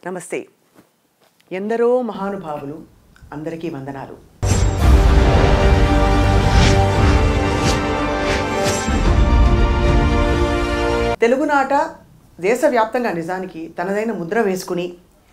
నమస్తే ఎందరో మహానుభావులు అందరికీ వందనాలు తెలుగునాట దేశవ్యాప్తంగా నిజానికి తనదైన ముద్ర వేసుకుని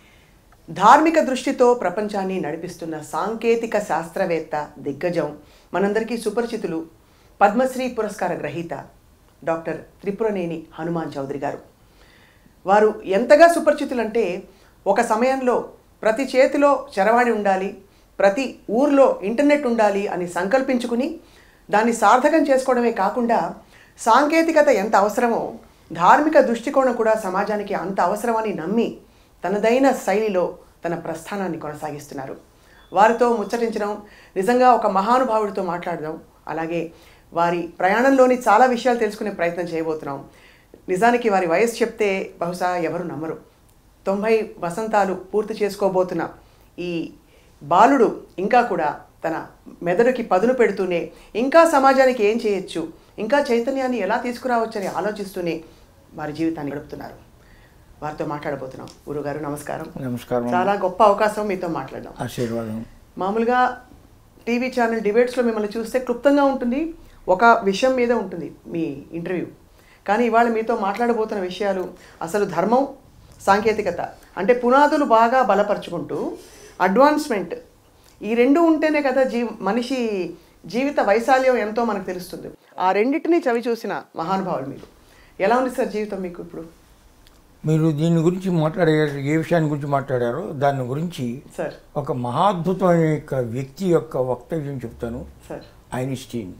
ధార్మిక దృష్టితో ప్రపంచాన్ని నడిపిస్తున్న సాంకేతిక శాస్త్రవేత్త దిగ్గజం మనందరికీ సుపరిచితులు పద్మశ్రీ పురస్కార గ్రహీత డాక్టర్ త్రిపురనేని హనుమాన్ చౌదరి గారు వారు ఎంతగా సుపరిచితులంటే ఒక సమయంలో ప్రతి చేతిలో చరవాణి ఉండాలి ప్రతి ఊర్లో ఇంటర్నెట్ ఉండాలి అని సంకల్పించుకుని దాన్ని సార్థకం చేసుకోవడమే కాకుండా సాంకేతికత ఎంత అవసరమో ధార్మిక దృష్టికోణం కూడా సమాజానికి అంత అవసరమని నమ్మి తనదైన శైలిలో తన ప్రస్థానాన్ని కొనసాగిస్తున్నారు వారితో ముచ్చటించడం నిజంగా ఒక మహానుభావుడితో మాట్లాడడం అలాగే వారి ప్రయాణంలోని చాలా విషయాలు తెలుసుకునే ప్రయత్నం చేయబోతున్నాం నిజానికి వారి వయసు చెప్తే బహుశా ఎవరు నమ్మరు తొంభై వసంతాలు పూర్తి చేసుకోబోతున్న ఈ బాలుడు ఇంకా కూడా తన మెదడుకి పదును పెడుతూనే ఇంకా సమాజానికి ఏం చేయొచ్చు ఇంకా చైతన్యాన్ని ఎలా తీసుకురావచ్చని ఆలోచిస్తూనే వారి జీవితాన్ని గడుపుతున్నారు వారితో మాట్లాడబోతున్నాం గురుగారు నమస్కారం నమస్కారం చాలా గొప్ప అవకాశం మీతో మాట్లాడడం ఆశీర్వాదం మామూలుగా టీవీ ఛానల్ డిబేట్స్లో మిమ్మల్ని చూస్తే క్లుప్తంగా ఉంటుంది ఒక విషయం మీద ఉంటుంది మీ ఇంటర్వ్యూ కానీ ఇవాళ మీతో మాట్లాడబోతున్న విషయాలు అసలు ధర్మం సాంకేతికత అంటే పునాదులు బాగా బలపరుచుకుంటూ అడ్వాన్స్మెంట్ ఈ రెండు ఉంటేనే కదా జీ మనిషి జీవిత వైశాల్యం ఎంతో మనకు తెలుస్తుంది ఆ రెండింటిని చవి చూసిన మహానుభావులు మీరు ఎలా ఉంది సార్ జీవితం మీకు ఇప్పుడు మీరు దీని గురించి మాట్లాడారు ఏ విషయాన్ని గురించి మాట్లాడారో దాని గురించి సార్ ఒక మహాద్భుతమైన యొక్క వ్యక్తి యొక్క వక్తవ్యం చెప్తాను సార్ ఐన్స్టీన్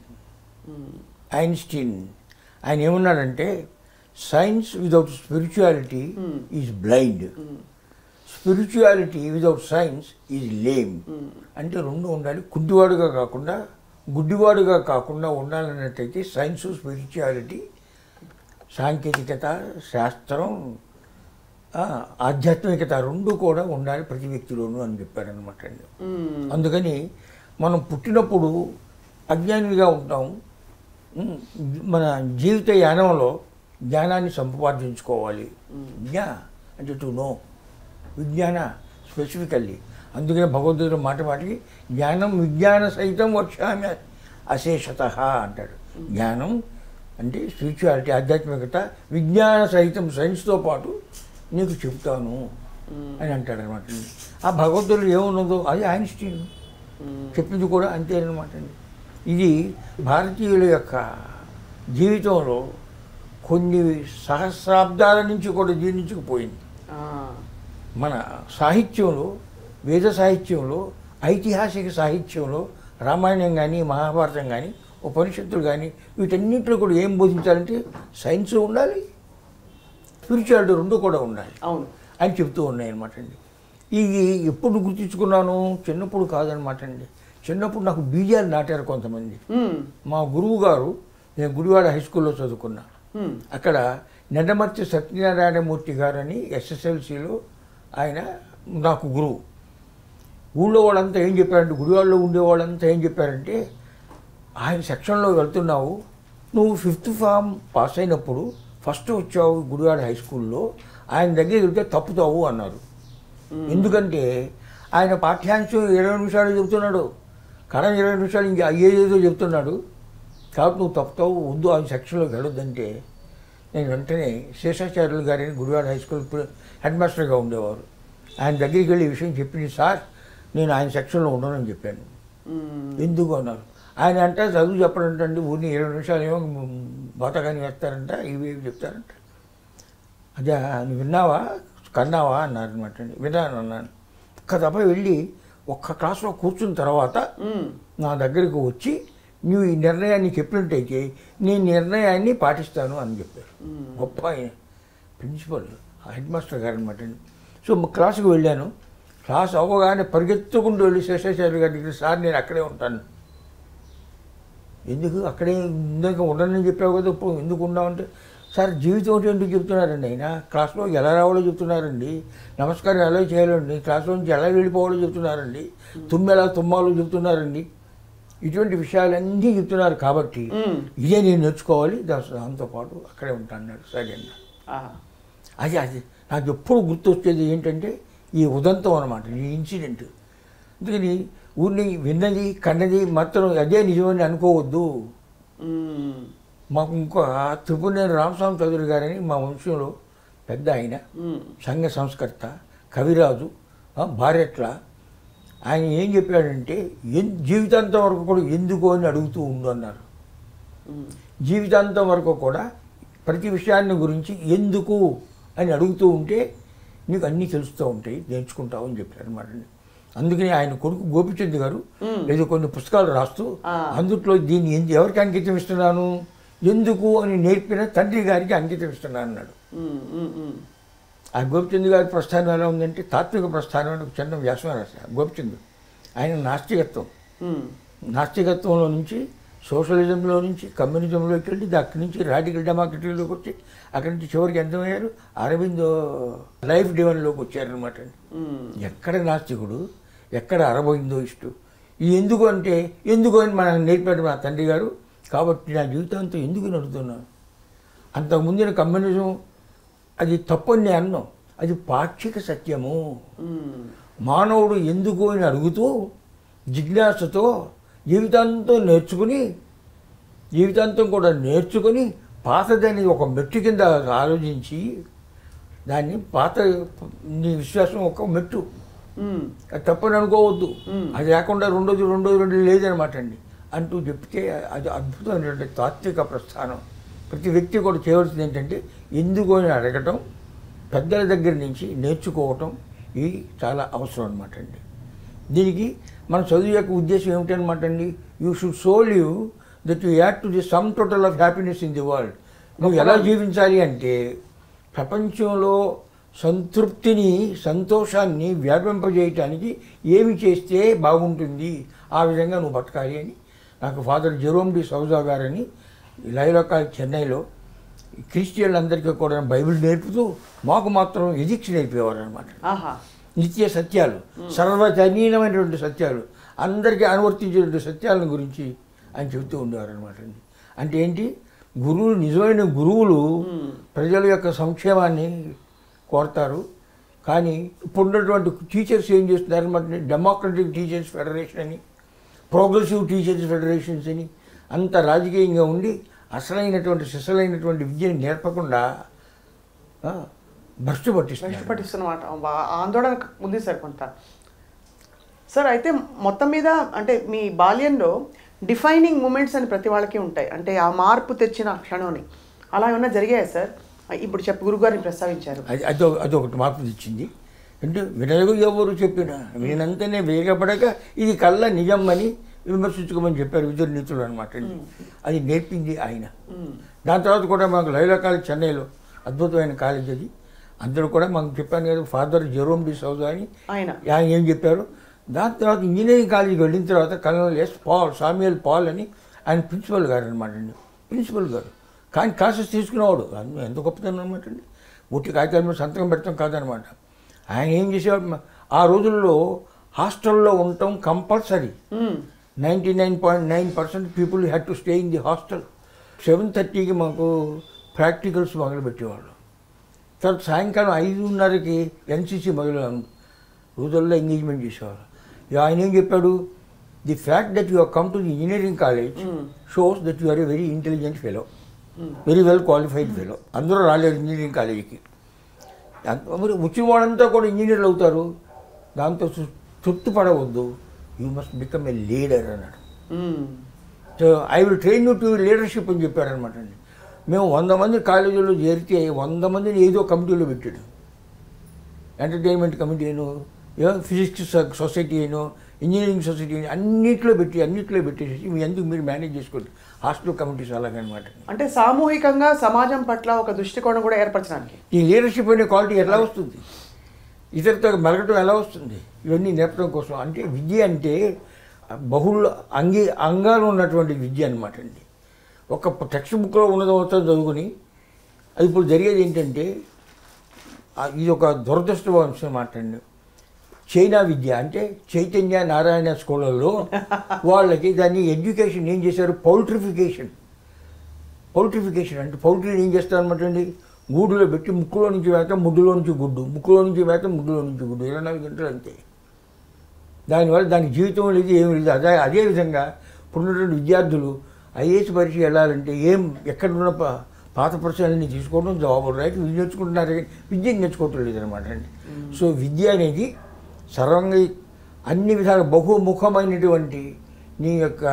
ఐన్స్టీన్ ఆయన ఏమన్నాడంటే science without spirituality is blind spirituality without science is lame అంటే రెండు ఉండాలి కుంటివాడుగా కాకుండా గుడ్డివాడుగా కాకుండా ఉండాలన్నట్టయితే సైన్స్ స్పిరిచువాలిటీ సాంకేతికత శాస్త్రం ఆ, ఆధ్యాత్మికత రెండు కూడా ఉండాలి ప్రతి వ్యక్తిలోనూ అని చెప్పారనమాట అండి అందుకని మనం పుట్టినప్పుడు అజ్ఞానిగా ఉంటాం ఉమ్, మన జీవిత యానంలో జ్ఞానాన్ని సంపాదించుకోవాలి జ్ఞా అంటే టు నో విజ్ఞాన స్పెసిఫికల్లీ అందుకనే భగవద్గీత మాట మాటికి జ్ఞానం విజ్ఞాన సహితం వర్షామి అశేషత అంటాడు జ్ఞానం అంటే స్పిరిచువాలిటీ ఆధ్యాత్మికత విజ్ఞాన సహితం సైన్స్తో పాటు నీకు చెప్తాను అని అంటాడు అనమాట ఆ భగవద్గీతలో ఏమున్నదో అది ఐన్స్టీన్ చెప్పింది కూడా అంతేనమాట అండి ఇది భారతీయుల యొక్క జీవితంలో కొన్ని సహస్రాబ్దాల నుంచి కూడా జీర్ణించుకుపోయింది ఆ, మన సాహిత్యంలో వేద సాహిత్యంలో ఐతిహాసిక సాహిత్యంలో రామాయణం కానీ మహాభారతం కానీ ఉపనిషత్తులు కానీ వీటన్నింటిలో కూడా ఏం బోధించాలంటే సైన్స్ ఉండాలి స్పిరిచువాలిటీ రెండు కూడా ఉండాలి అవును అని చెప్తూ ఉన్నాయి అనమాట అండి ఇది ఎప్పుడు గుర్తించుకున్నాను చిన్నప్పుడు కాదనమాట అండి చిన్నప్పుడు నాకు బీజాలు నాటారు కొంతమంది మ్మ్. మా గురువు గారు నేను గుడివాడ హై స్కూల్లో చదువుకున్నా మ్మ్. అక్కడ నెడమర్తి సత్యనారాయణమూర్తి గారని ఎస్ఎస్ఎల్సిలో ఆయన నాకు గురువు ఊళ్ళో వాళ్ళంతా ఏం చెప్పారంటే గుడివాడలో ఉండేవాళ్ళంతా ఏం చెప్పారంటే ఆయన సెక్షన్లో వెళ్తున్నావు నువ్వు ఫిఫ్త్ ఫామ్ పాస్ అయినప్పుడు ఫస్ట్ వచ్చావు గుడివాడ హై స్కూల్లో ఆయన దగ్గర వెళ్తే తప్పుతావు అన్నారు ఎందుకంటే ఆయన పాఠ్యాంశం ఇరవై నిమిషాలు చెబుతున్నాడు కడం ఇరవై నిమిషాలు ఇంకా అయ్యేదేదో చెప్తున్నాడు కాబట్టి నువ్వు తప్పుతావు వద్దు ఆయన సెక్షన్లోకి వెళ్ళొద్దంటే నేను వెంటనే శేషాచార్యులు గారిని గుడివాడ హై స్కూల్ ప్రి- హెడ్ మాస్టర్గా ఉండేవారు ఆయన దగ్గరికి వెళ్ళి ఈ విషయం చెప్పింది సార్ నేను ఆయన సెక్షన్లో ఉండనని చెప్పాను మ్మ్. ఎందుకు అన్నారు ఆయన అంటే చదువు చెప్పడంటండి ఊరిని ఇరవై నిమిషాలు ఏమో బతకాని వేస్తారంట ఇవి ఇవి చెప్తారంట అదే నువ్వు విన్నావా కన్నావా అన్నారు అనమాట అండి విన్నాను అన్నాను ఒక్క దఫ వెళ్ళి ఒక్క క్లాస్లో కూర్చున్న తర్వాత మ్మ్. నా దగ్గరికి వచ్చి నువ్వు ఈ నిర్ణయాన్ని చెప్పినట్టయితే నీ నిర్ణయాన్ని పాటిస్తాను అని చెప్పారు గొప్ప ఆయన ప్రిన్సిపల్ హెడ్ మాస్టర్ గారు అనమాట అండి సో మా క్లాసుకు వెళ్ళాను క్లాస్ అవ్వగానే పరిగెత్తుకుంటూ వెళ్ళి శేషాచార్య గారి దగ్గర సార్ నేను అక్కడే ఉంటాను ఎందుకు అక్కడే ఇందాక ఉండనని చెప్పావు కదా ఇప్పుడు ఎందుకు ఉన్నావంటే సార్ జీవితం అంటే ఎందుకు చెప్తున్నారండి ఆయన క్లాస్లో ఎలా రావాలో చెప్తున్నారండి నమస్కారం ఎలా చేయాలండి క్లాస్లో నుంచి ఎలా వెళ్ళిపోవాలో చెప్తున్నారండి తుమ్మి ఎలా తుమ్మాలో చెప్తున్నారండి ఇటువంటి విషయాలన్నీ చెప్తున్నారు కాబట్టి మ్మ్. ఇదే నేను నేర్చుకోవాలి దా- దాంతో పాటు అక్కడే ఉంటాను అన్నాడు సరే అన్నాడు ఆహా. అది అది నాకు ఎప్పుడు గుర్తొచ్చేది ఏంటంటే ఈ ఉదంతం అనమాట ఈ ఇన్సిడెంట్ అందుకని ఊరిని విన్నది కన్నది మాత్రం అదే నిజమని అనుకోవద్దు మ్మ్. మాకు ఇంకో త్రిపురనేని రామస్వామి చౌదరి గారని మా వంశంలో పెద్ద ఆయన మ్మ్. సంఘ సంస్కర్త కవిరాజు ఆ, భార్యట్ల ఆయన ఏం చెప్పాడంటే ఎన్ జీవితాంతం వరకు కూడా ఎందుకు అని అడుగుతూ ఉండు అన్నారు మ్మ్. జీవితాంతం వరకు కూడా ప్రతి విషయాన్ని గురించి ఎందుకు అని అడుగుతూ ఉంటే నీకు అన్నీ తెలుస్తూ ఉంటాయి నేర్చుకుంటావు అని చెప్పారు అనమాట అందుకని ఆయన కొడుకు గోపిచంద్ గారు మ్మ్. ఏదో కొన్ని పుస్తకాలు రాస్తూ ఆ. అందుట్లో దీన్ని ఎందు- ఎవరికి అంకితం ఇస్తున్నాను ఎందుకు అని నేర్పిన తండ్రి గారికి అంకితం ఇస్తున్నాను అన్నాడు మ్మ్. మ్మ్. మ్మ్. ఆ గోపిచంద్ గారి ప్రస్థానం ఎలా ఉందంటే తాత్విక ప్రస్థానం అని ఒక చిన్న వ్యాసం రాశారు గోపిచంద్ ఆయన నాస్తికత్వం మ్మ్. నాస్తికత్వంలో నుంచి సోషలిజంలో నుంచి కమ్యూనిజంలోకి వెళ్ళి అక్కడి నుంచి రాడికల్ డెమోక్రటీలోకి వచ్చి అక్కడి నుంచి చివరికి ఎంతమయ్యారు అరవిందో లైఫ్ డివన్లోకి వచ్చారనమాట మ్మ్. ఎక్కడ నాస్తికుడు ఎక్కడ అరబోయిందో ఇష్టు ఈ ఎందుకు అంటే ఎందుకు అని మనకు నేర్పాడు మా తండ్రి గారు కాబట్టి నా జీవితాంతం ఎందుకు నడుతున్నాను అంతకుముందిన కమ్యూనిజం అది తప్పని నేను అన్నాం అది పాక్షిక సత్యము మ్మ్. మానవుడు ఎందుకు అని అడుగుతూ జిజ్ఞాసతో జీవితాంతం నేర్చుకుని జీవితాంతం కూడా నేర్చుకొని పాతదని ఒక మెట్టు కింద ఆలోచించి దాన్ని పాత నీ విశ్వాసం ఒక మెట్టు మ్మ్. అది తప్పని అనుకోవద్దు మ్మ్. అది లేకుండా రెండోది రెండోది రెండు లేదనమాట అండి అంటూ చెప్తే అది అద్భుతమైనటువంటి తాత్విక ప్రస్థానం ప్రతి వ్యక్తి కూడా చేయవలసింది ఏంటంటే ఎందుకు అని అడగటం పెద్దల దగ్గర నుంచి నేర్చుకోవటం ఇది చాలా అవసరం అనమాట అండి దీనికి మన చదువు యొక్క ఉద్దేశం ఏమిటనమాట అండి you should soul you that you add to the sum total of happiness in the world నువ్వు ఎలా జీవించాలి అంటే ప్రపంచంలో సంతృప్తిని సంతోషాన్ని వ్యాపింపజేయటానికి ఏమి చేస్తే బాగుంటుంది ఆ విధంగా నువ్వు బతకాలి అని నాకు ఫాదర్ జెరోమ్ డి సౌజా గారని లైలోకా చెన్నైలో క్రిస్టియన్లందరికీ కూడా బైబిల్ నేర్పుతూ మాకు మాత్రం ఎజిక్స్ నేర్పేవారు అనమాట ఆహా నిత్య సత్యాలు సర్వజనీనమైనటువంటి సత్యాలు అందరికీ అనువర్తించేటువంటి సత్యాలను గురించి ఆయన చెబుతూ ఉండేవారు అనమాట అంటే ఏంటి గురువులు నిజమైన గురువులు మ్మ్. ప్రజల యొక్క సంక్షేమాన్ని కోరతారు కానీ ఇప్పుడున్నటువంటి టీచర్స్ ఏం చేస్తున్నారు అనమాట డెమోక్రటిక్ టీచర్స్ ఫెడరేషన్ అని ప్రోగ్రెసివ్ టీచర్స్ ఫెడరేషన్స్ అని అంత రాజకీయంగా ఉండి అసలైనటువంటి సిసలైనటువంటి విద్యని నేర్పకుండా ఆ, భ్రష్టు భ్రష్టు పట్టిస్తున్నారు పట్టిస్తున్నమాట వా- ఆందోళన ఉంది సార్ కొంత సార్ అయితే మొత్తం మీద అంటే మీ బాల్యంలో డిఫైనింగ్ మూమెంట్స్ అని ప్రతి వాళ్ళకి ఉంటాయి అంటే ఆ మార్పు తెచ్చిన క్షణంని అలా ఏమన్నా జరిగాయా సార్ ఇప్పుడు చెప్పు గురుగారిని ప్రస్తావించారు అది అదో అదొకటి మార్పు తెచ్చింది అంటే వినయగు ఎవరు చెప్పినా వినంతనే వేగపడక ఇది కళ్ళ నిజం అని విమర్శించుకోమని చెప్పారు విదురు నీతులు అనమాట అది నేర్పింది ఆయన మ్మ్. దాని తర్వాత కూడా మాకు లైలా కాలేజ్ చెన్నైలో అద్భుతమైన కాలేజ్ అది అందరూ కూడా మాకు చెప్పాను కదా ఫాదర్ జెరోమ్ డి సౌజా అని ఆయన ఆయన ఏం చెప్పారు దాని తర్వాత ఇంజనీరింగ్ కాలేజీకి వెళ్ళిన తర్వాత colonel S Paul Samuel Paul అని ఆయన ప్రిన్సిపల్ గారు అనమాట అండి ప్రిన్సిపల్ గారు కానీ క్లాసెస్ తీసుకునేవాడు అది ఎంత గొప్పతనం అనమాట అండి ఒట్టి కాగితాల మీద సంతకం పెడతాం కాదనమాట ఆయన ఏం చేసేవాడు మ- ఆ రోజుల్లో హాస్టల్లో ఉండటం compulsory hmm. Ninety nine point nine percent people had to stay in the hostel seven థర్టీకి మాకు ప్రాక్టికల్స్ మొదలుపెట్టేవాళ్ళు తర్వాత సాయంకాలం ఐదున్నరకి ఎన్సీసీ మొదలు రోజుల్లో ఎంగేజ్మెంట్ చేసేవాళ్ళు ఇక ఆయన ఏం చెప్పాడు the fact that you come to the engineering college Hmm. Shows that you are a very intelligent fellow Hmm. Very well qualified fellow అందరూ రాలేరు ఇంజనీరింగ్ కాలేజీకి అంత- మరి వచ్చిన వాళ్ళంతా కూడా ఇంజనీర్లు అవుతారు దాంతో తృ- తృప్తి పడవద్దు you must become a leader అన్నాడు hmm. So I will train you to leadership అని చెప్పారనమాట అండి మేము వంద మంది కాలేజీలో చేరితే వంద మందిని ఏదో కమిటీలో పెట్టాడు ఎంటర్టైన్మెంట్ కమిటీ అయినో ఫిజిక్స్ సొసైటీ అయినో ఇంజనీరింగ్ సొసైటీ అయినో అన్నిట్లో పెట్టి అన్నిట్లో పెట్టేసి మీ ఎందుకు మీరు మేనేజ్ చేసుకోండి హాస్టల్ కమిటీస్ అలాగనమాట అంటే సామూహికంగా సమాజం పట్ల ఒక దృష్టికోణం కూడా ఏర్పరచడానికి ఈ లీడర్షిప్ అనే క్వాలిటీ ఎలా వస్తుంది ఇతరులతో మెలగటం ఎలా వస్తుంది ఇవన్నీ నేర్పడం కోసం అంటే విద్య అంటే బహుళ అంగి అంగాలు ఉన్నటువంటి విద్య అనమాట అండి ఒక టెక్స్ట్ బుక్లో ఉన్నది మొత్తం చదువుకుని అది ఇప్పుడు జరిగేది ఏంటంటే ఆ, ఇది ఒక దురదృష్టవంశం మాట అండి చైనా విద్య అంటే చైతన్య నారాయణ స్కూళ్ళల్లో వాళ్ళకి దాన్ని ఎడ్యుకేషన్ ఏం చేశారు పౌల్ట్రిఫికేషన్ పౌల్ట్రిఫికేషన్ అంటే పౌల్ట్రీని ఏం చేస్తారు అనమాట అండి గూడులో పెట్టి ముక్కులో నుంచి వేత ముడ్డులో నుంచి గుడ్డు ముక్కులో నుంచి వేత ముడ్డులో నుంచి గుడ్డు ఇరవై నాలుగు గంటలు అంతే దానివల్ల దానికి జీవితం లేదు ఏమి లేదు అదే అదేవిధంగా ఇప్పుడున్నటువంటి విద్యార్థులు ఐఏఎస్ పరీక్ష వెళ్ళాలంటే ఏం ఎక్కడున్న ప- పాత ప్రశ్నలన్నీ తీసుకోవడం జవాబులు రైట్ విద్య నేర్చుకుంటున్నారు కానీ విద్య నేర్చుకోవటం లేదనమాట అండి సో విద్య అనేది సర్వంగా అన్ని విధాలు బహుముఖమైనటువంటి నీ యొక్క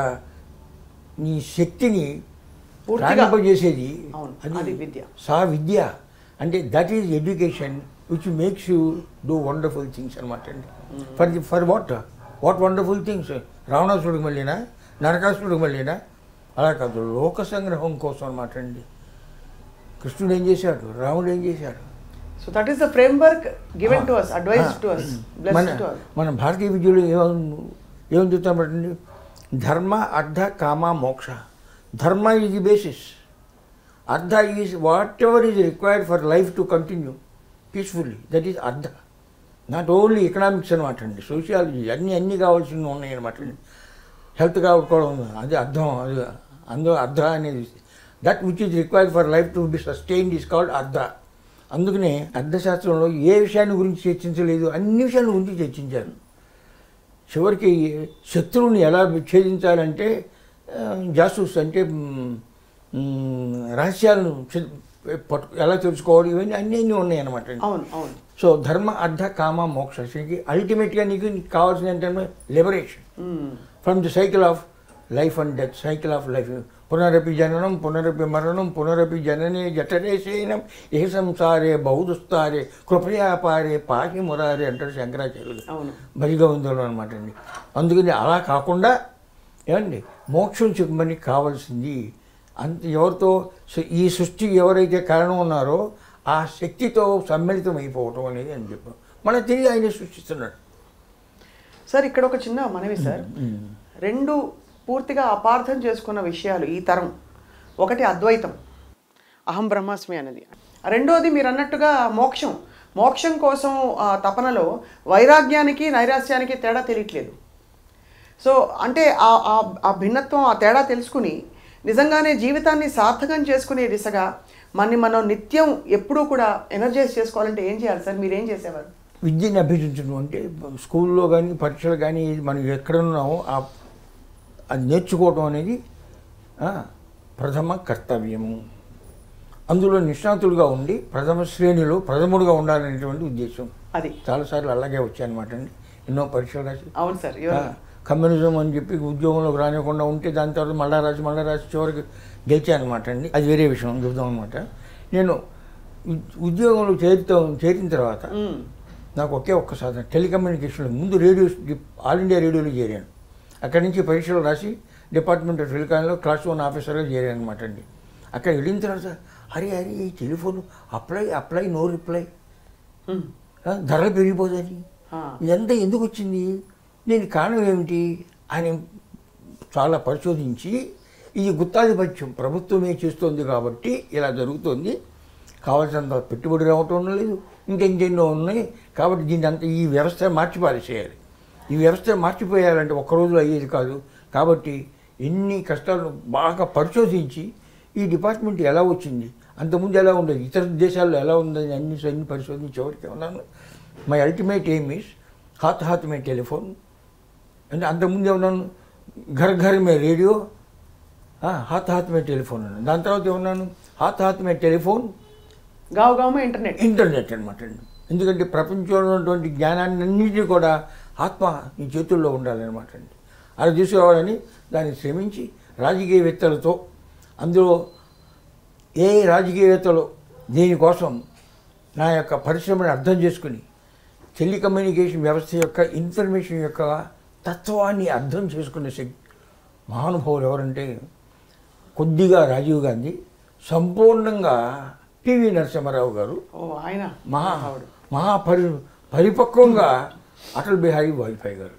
నీ శక్తిని పూర్తిగా- ప్రాణింపజేసేది అవును, అది విద్య. సా విద్య అంటే that is education which makes you do wonderful things అనమాట అండి for the for what what wonderful things రావణాసుడికి మళ్ళీనా నరకాసుడికి మళ్ళీనా అలా కాదు లోక సంగ్రహం కోసం అనమాట అండి కృష్ణుడు ఏం చేశాడు రాముడు ఏం చేశాడు so that is the framework given to us advice to us మన బ్లెస్డ్ టు అస్ మన భారతీయ విద్యలో ఏం ఏం చెప్తామంటే ధర్మ అర్థ కామ మోక్ష ధర్మ ఈజ్ ది బేసిస్ అర్థ is whatever is required for life to continue peacefully that is అర్థ నాట్ ఓన్లీ ఎకనామిక్స్ అనమాట అండి సోషియాలజీ అన్నీ అన్నీ కావాల్సినవి ఉన్నాయి అనమాట అండి హెల్త్ కావడం అది అర్థం అది అందులో అర్థ అనేది that which is required for life to be sustained is called అర్థ అందుకనే అర్థశాస్త్రంలో ఏ విషయాన్ని గురించి చర్చించలేదు అన్ని విషయాల గురించి చర్చించారు చివరికి శత్రువుని ఎలా ఛేదించాలంటే ఆ, జాసూస్ అంటే మ్, మ్, రహస్యాలను ఛే- పట్టు ఎలా తెలుసుకోవాలి ఇవన్నీ అన్నీ అన్నీ ఉన్నాయి అన్నమాట అవును అవును సో ధర్మ అర్థ కామ మోక్ష అల్టిమేట్గా నీకు నీకు కావాల్సిన ఏంటంటే liberation hmm. From the cycle of life and death cycle of life పునరపి జననం పునరపి మరణం పునరపి జననే జఠరే శయనం ఏ సంసారే బహుదుస్తారే కృపయాపారే పాహి మురారే అంటారు శంకరాచార్యులు అవును బలిగా ఉందో అనమాట అండి అందుకని అలా కాకుండా ఏమండి మోక్షం చెప్పమని కావాల్సింది అంత ఎవరితో స- ఈ సృష్టి ఎవరైతే కారణం ఉన్నారో ఆ శక్తితో సమ్మిళితం అయిపోవటం అనేది అని చెప్పాం మన తిరిగి ఆయన సృష్టిస్తున్నాడు సార్ ఇక్కడ ఒక చిన్న మనవి సార్ రెండు పూర్తిగా అపార్థం చేసుకున్న విషయాలు ఈ తరం ఒకటి అద్వైతం అహం బ్రహ్మాస్మి అనేది రెండోది మీరు అన్నట్టుగా మోక్షం మోక్షం కోసం ఆ తపనలో వైరాగ్యానికి నైరాస్యానికి తేడా తెలియట్లేదు సో అంటే ఆ ఆ- ఆ భిన్నత్వం ఆ తేడా తెలుసుకుని నిజంగానే జీవితాన్ని సార్థకం చేసుకునే దిశగా మనని మనం నిత్యం ఎప్పుడూ కూడా ఎనర్జైజ్ చేసుకోవాలంటే ఏం చేయాలి సార్ మీరు ఏం చేసేవారు విద్యని అభ్యసించడం అంటే స్కూల్లో కానీ పరీక్షలు కానీ మనం ఎక్కడ ఉన్నామో ఆ అది నేర్చుకోవటం అనేది ఆ, ప్రథమ కర్తవ్యము అందులో నిష్ణాతులుగా ఉండి ప్రథమ శ్రేణిలో ప్రథముడుగా ఉండాలనేటువంటి ఉద్దేశం అది చాలాసార్లు అలాగే వచ్చాయన్నమాట అండి ఎన్నో పరీక్షలు రాసి అవును సార్ ఆ, ఎవరు కమ్యూనిజం అని చెప్పి ఉద్యోగంలోకి రానివ్వకుండా ఉంటే దాని తర్వాత మళ్ళా రాసి మళ్ళా రాసి చివరికి గెలిచానమాట అండి అది వేరే విషయం చెబుదాం అనమాట నేను ఉద్- ఉద్యోగంలో చేరుతాం చేరిన తర్వాత మ్మ్. నాకు ఒకే ఒక్క సాధన టెలికమ్యూనికేషన్లో ముందు రేడియో ఆల్ ఇండియా రేడియోలో చేరాను అక్కడి నుంచి పరీక్షలు రాసి డిపార్ట్మెంట్ ఆఫ్ టెలికాంలో క్లాస్ వన్ ఆఫీసర్గా చేరాను అనమాట అండి అక్కడ వెళ్ళిన తర్వాత అరే అరే ఈ telephone apply apply no reply hmm. ఆ, ధరలు పెరిగిపోదని ఆ. ఇదంతా ఎందుకు వచ్చింది దీని కారణం ఏమిటి అని చాలా పరిశోధించి ఇది గుత్తాధిపత్యం ప్రభుత్వమే చేస్తోంది కాబట్టి ఇలా జరుగుతోంది కావాల్సినంత పెట్టుబడి రావటం లేదు ఇంకెంకెన్నో ఉన్నాయి కాబట్టి దీన్ని అంత ఈ వ్యవస్థ మార్చి పారేసేయాలి ఈ వ్యవస్థ మార్చిపోయాలంటే ఒక్క రోజులో అయ్యేది కాదు కాబట్టి ఎన్ని కష్టాలను బాగా పరిశోధించి ఈ డిపార్ట్మెంట్ ఎలా వచ్చింది అంతకుముందు ఎలా ఉండేది ఇతర దేశాల్లో ఎలా ఉందని అన్ని అన్ని పరిశోధించి ఎవరికి ఉన్నాను మై అల్టిమేట్ ఎయిమ్ ఈస్ హాత్ హాత్ మే టెలిఫోన్ అంటే అంతకుముందు ఏమన్నాను ఘర్ ఘర్ మే రేడియో ఆ, హాత్ హాత్ మే టెలిఫోన్ అన్నాను దాని తర్వాత ఏమన్నాను హాత్ హాత్ మే టెలిఫోన్ గావు గావు ఇంటర్నెట్ ఇంటర్నెట్ అనమాట అండి ఎందుకంటే ప్రపంచంలో ఉన్నటువంటి జ్ఞానాన్ని అన్నింటినీ కూడా ఆత్మ ఈ చేతుల్లో ఉండాలన్నమాట అండి అలా తీసుకురావాలని దాన్ని శ్రమించి రాజకీయవేత్తలతో అందులో ఏ రాజకీయవేత్తలు దీనికోసం నా యొక్క పరిశ్రమని అర్థం చేసుకుని టెలికమ్యూనికేషన్ వ్యవస్థ యొక్క ఇన్ఫర్మేషన్ యొక్క తత్వాన్ని అర్థం చేసుకునే శక్తి మహానుభావులు ఎవరంటే కొద్దిగా రాజీవ్ గాంధీ సంపూర్ణంగా పివి నరసింహారావు గారు ఓ ఆయన మహా ఆవిడ. మహాపరి పరిపక్వంగా అటల్ బిహారీ వాజ్పేయి గారు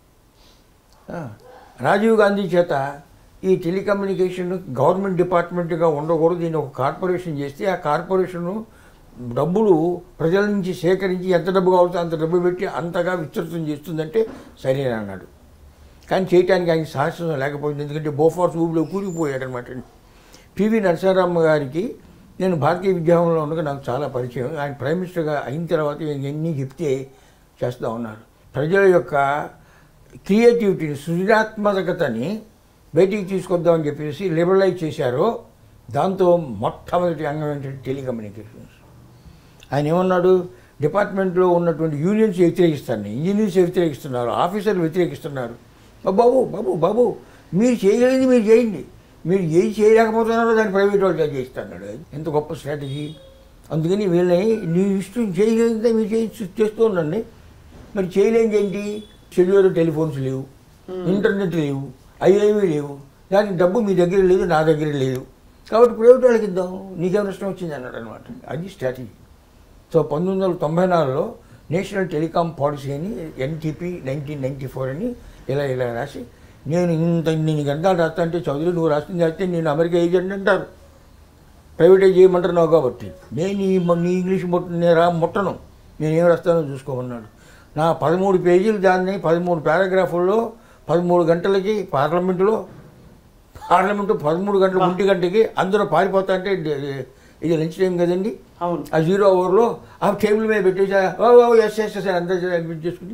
ఆ, రాజీవ్ గాంధీ చేత ఈ టెలికమ్యూనికేషన్ గవర్నమెంట్ డిపార్ట్మెంట్గా ఉండకూడదు దీన్ని ఒక కార్పొరేషన్ చేస్తే ఆ కార్పొరేషన్ డబ్బులు ప్రజల నుంచి సేకరించి ఎంత డబ్బు కావాలో అంత డబ్బు పెట్టి అంతగా విస్తృతం చేస్తుందంటే సరేనా అన్నాడు కానీ చేయటానికి ఆయన సాహసం లేకపోయింది ఎందుకంటే బోఫార్స్ ఊబిలో కూలిపోయాడు అనమాట పివి నరసింహారామ గారికి నేను భారతీయ విద్యాభవన్లో ఉండగా నాకు చాలా పరిచయం ఆయన ప్రైమ్ మినిస్టర్గా అయిన తర్వాత నేను ఎన్ని చెప్తే చేస్తూ ఉన్నారు ప్రజల యొక్క క్రియేటివిటీని సృజనాత్మకతని బయటికి తీసుకొద్దామని చెప్పేసి లిబరలైజ్ చేశారో దాంతో మొట్టమొదటి అంగం ఏంటంటే టెలికమ్యూనికేషన్స్ ఆయన ఏమన్నాడు డిపార్ట్మెంట్లో ఉన్నటువంటి యూనియన్స్ వ్యతిరేకిస్తాను ఇంజనీర్స్ వ్యతిరేకిస్తున్నారు ఆఫీసర్లు వ్యతిరేకిస్తున్నారు "ఆ బాబు బాబు బాబు మీరు చేయగలిగింది మీరు చేయండి మీరు ఏది చేయలేకపోతున్నారో దాన్ని ప్రైవేట్ వాళ్ళు చేయిస్తున్నాడు ఎంత గొప్ప స్ట్రాటజీ అందుకని వీళ్ళని నీ ఇష్టం చేయగలిగితే మీరు చేయి చేస్తూ ఉండండి మరి చేయలేనిది ఏంటి సెల్యులర్ టెలిఫోన్స్ లేవు ఇంటర్నెట్ లేవు అవేమీ లేవు దానికి డబ్బు మీ దగ్గర లేదు నా దగ్గర లేదు కాబట్టి ప్రైవేట్ వాళ్ళకి ఇద్దాం నీకేం నష్టం వచ్చింది అన్నాడు అనమాట అది స్ట్రాటజీ సో పంతొమ్మిది వందల తొంభై నాలుగులో నేషనల్ టెలికాం పాలసీ అని ఎన్టీపీ నైన్టీన్ నైంటీ ఫోర్ అని ఇలా ఇలా రాసి నేను ఇంత ఇన్ని గంటలు రాస్తా అంటే చౌదరి నువ్వు రాస్తుంది రాస్తే నేను అమెరికా ఏజెంట్ అంటారు ప్రైవేటైజ్ చేయమంటున్నావు కాబట్టి నేను ఈ మ- నీ ఇంగ్లీష్ ముట్ట నేను రా ముట్టను నేను ఏం రాస్తానో చూసుకోమన్నాడు నా పదమూడు పేజీలు దాన్ని పదమూడు పారాగ్రాఫుల్లో పదమూడు గంటలకి పార్లమెంటులో పార్లమెంటు పదమూడు గంటల ఒంటి గంటకి అందరూ పారిపోతా అంటే డి- ఇది లంచ్ టైం కదండి అవును ఆ జీరో అవర్లో ఆ టేబుల్ మీద పెట్టేసి oh oh yes yes yes అని అందరూ అడ్మిట్ చేసుకుని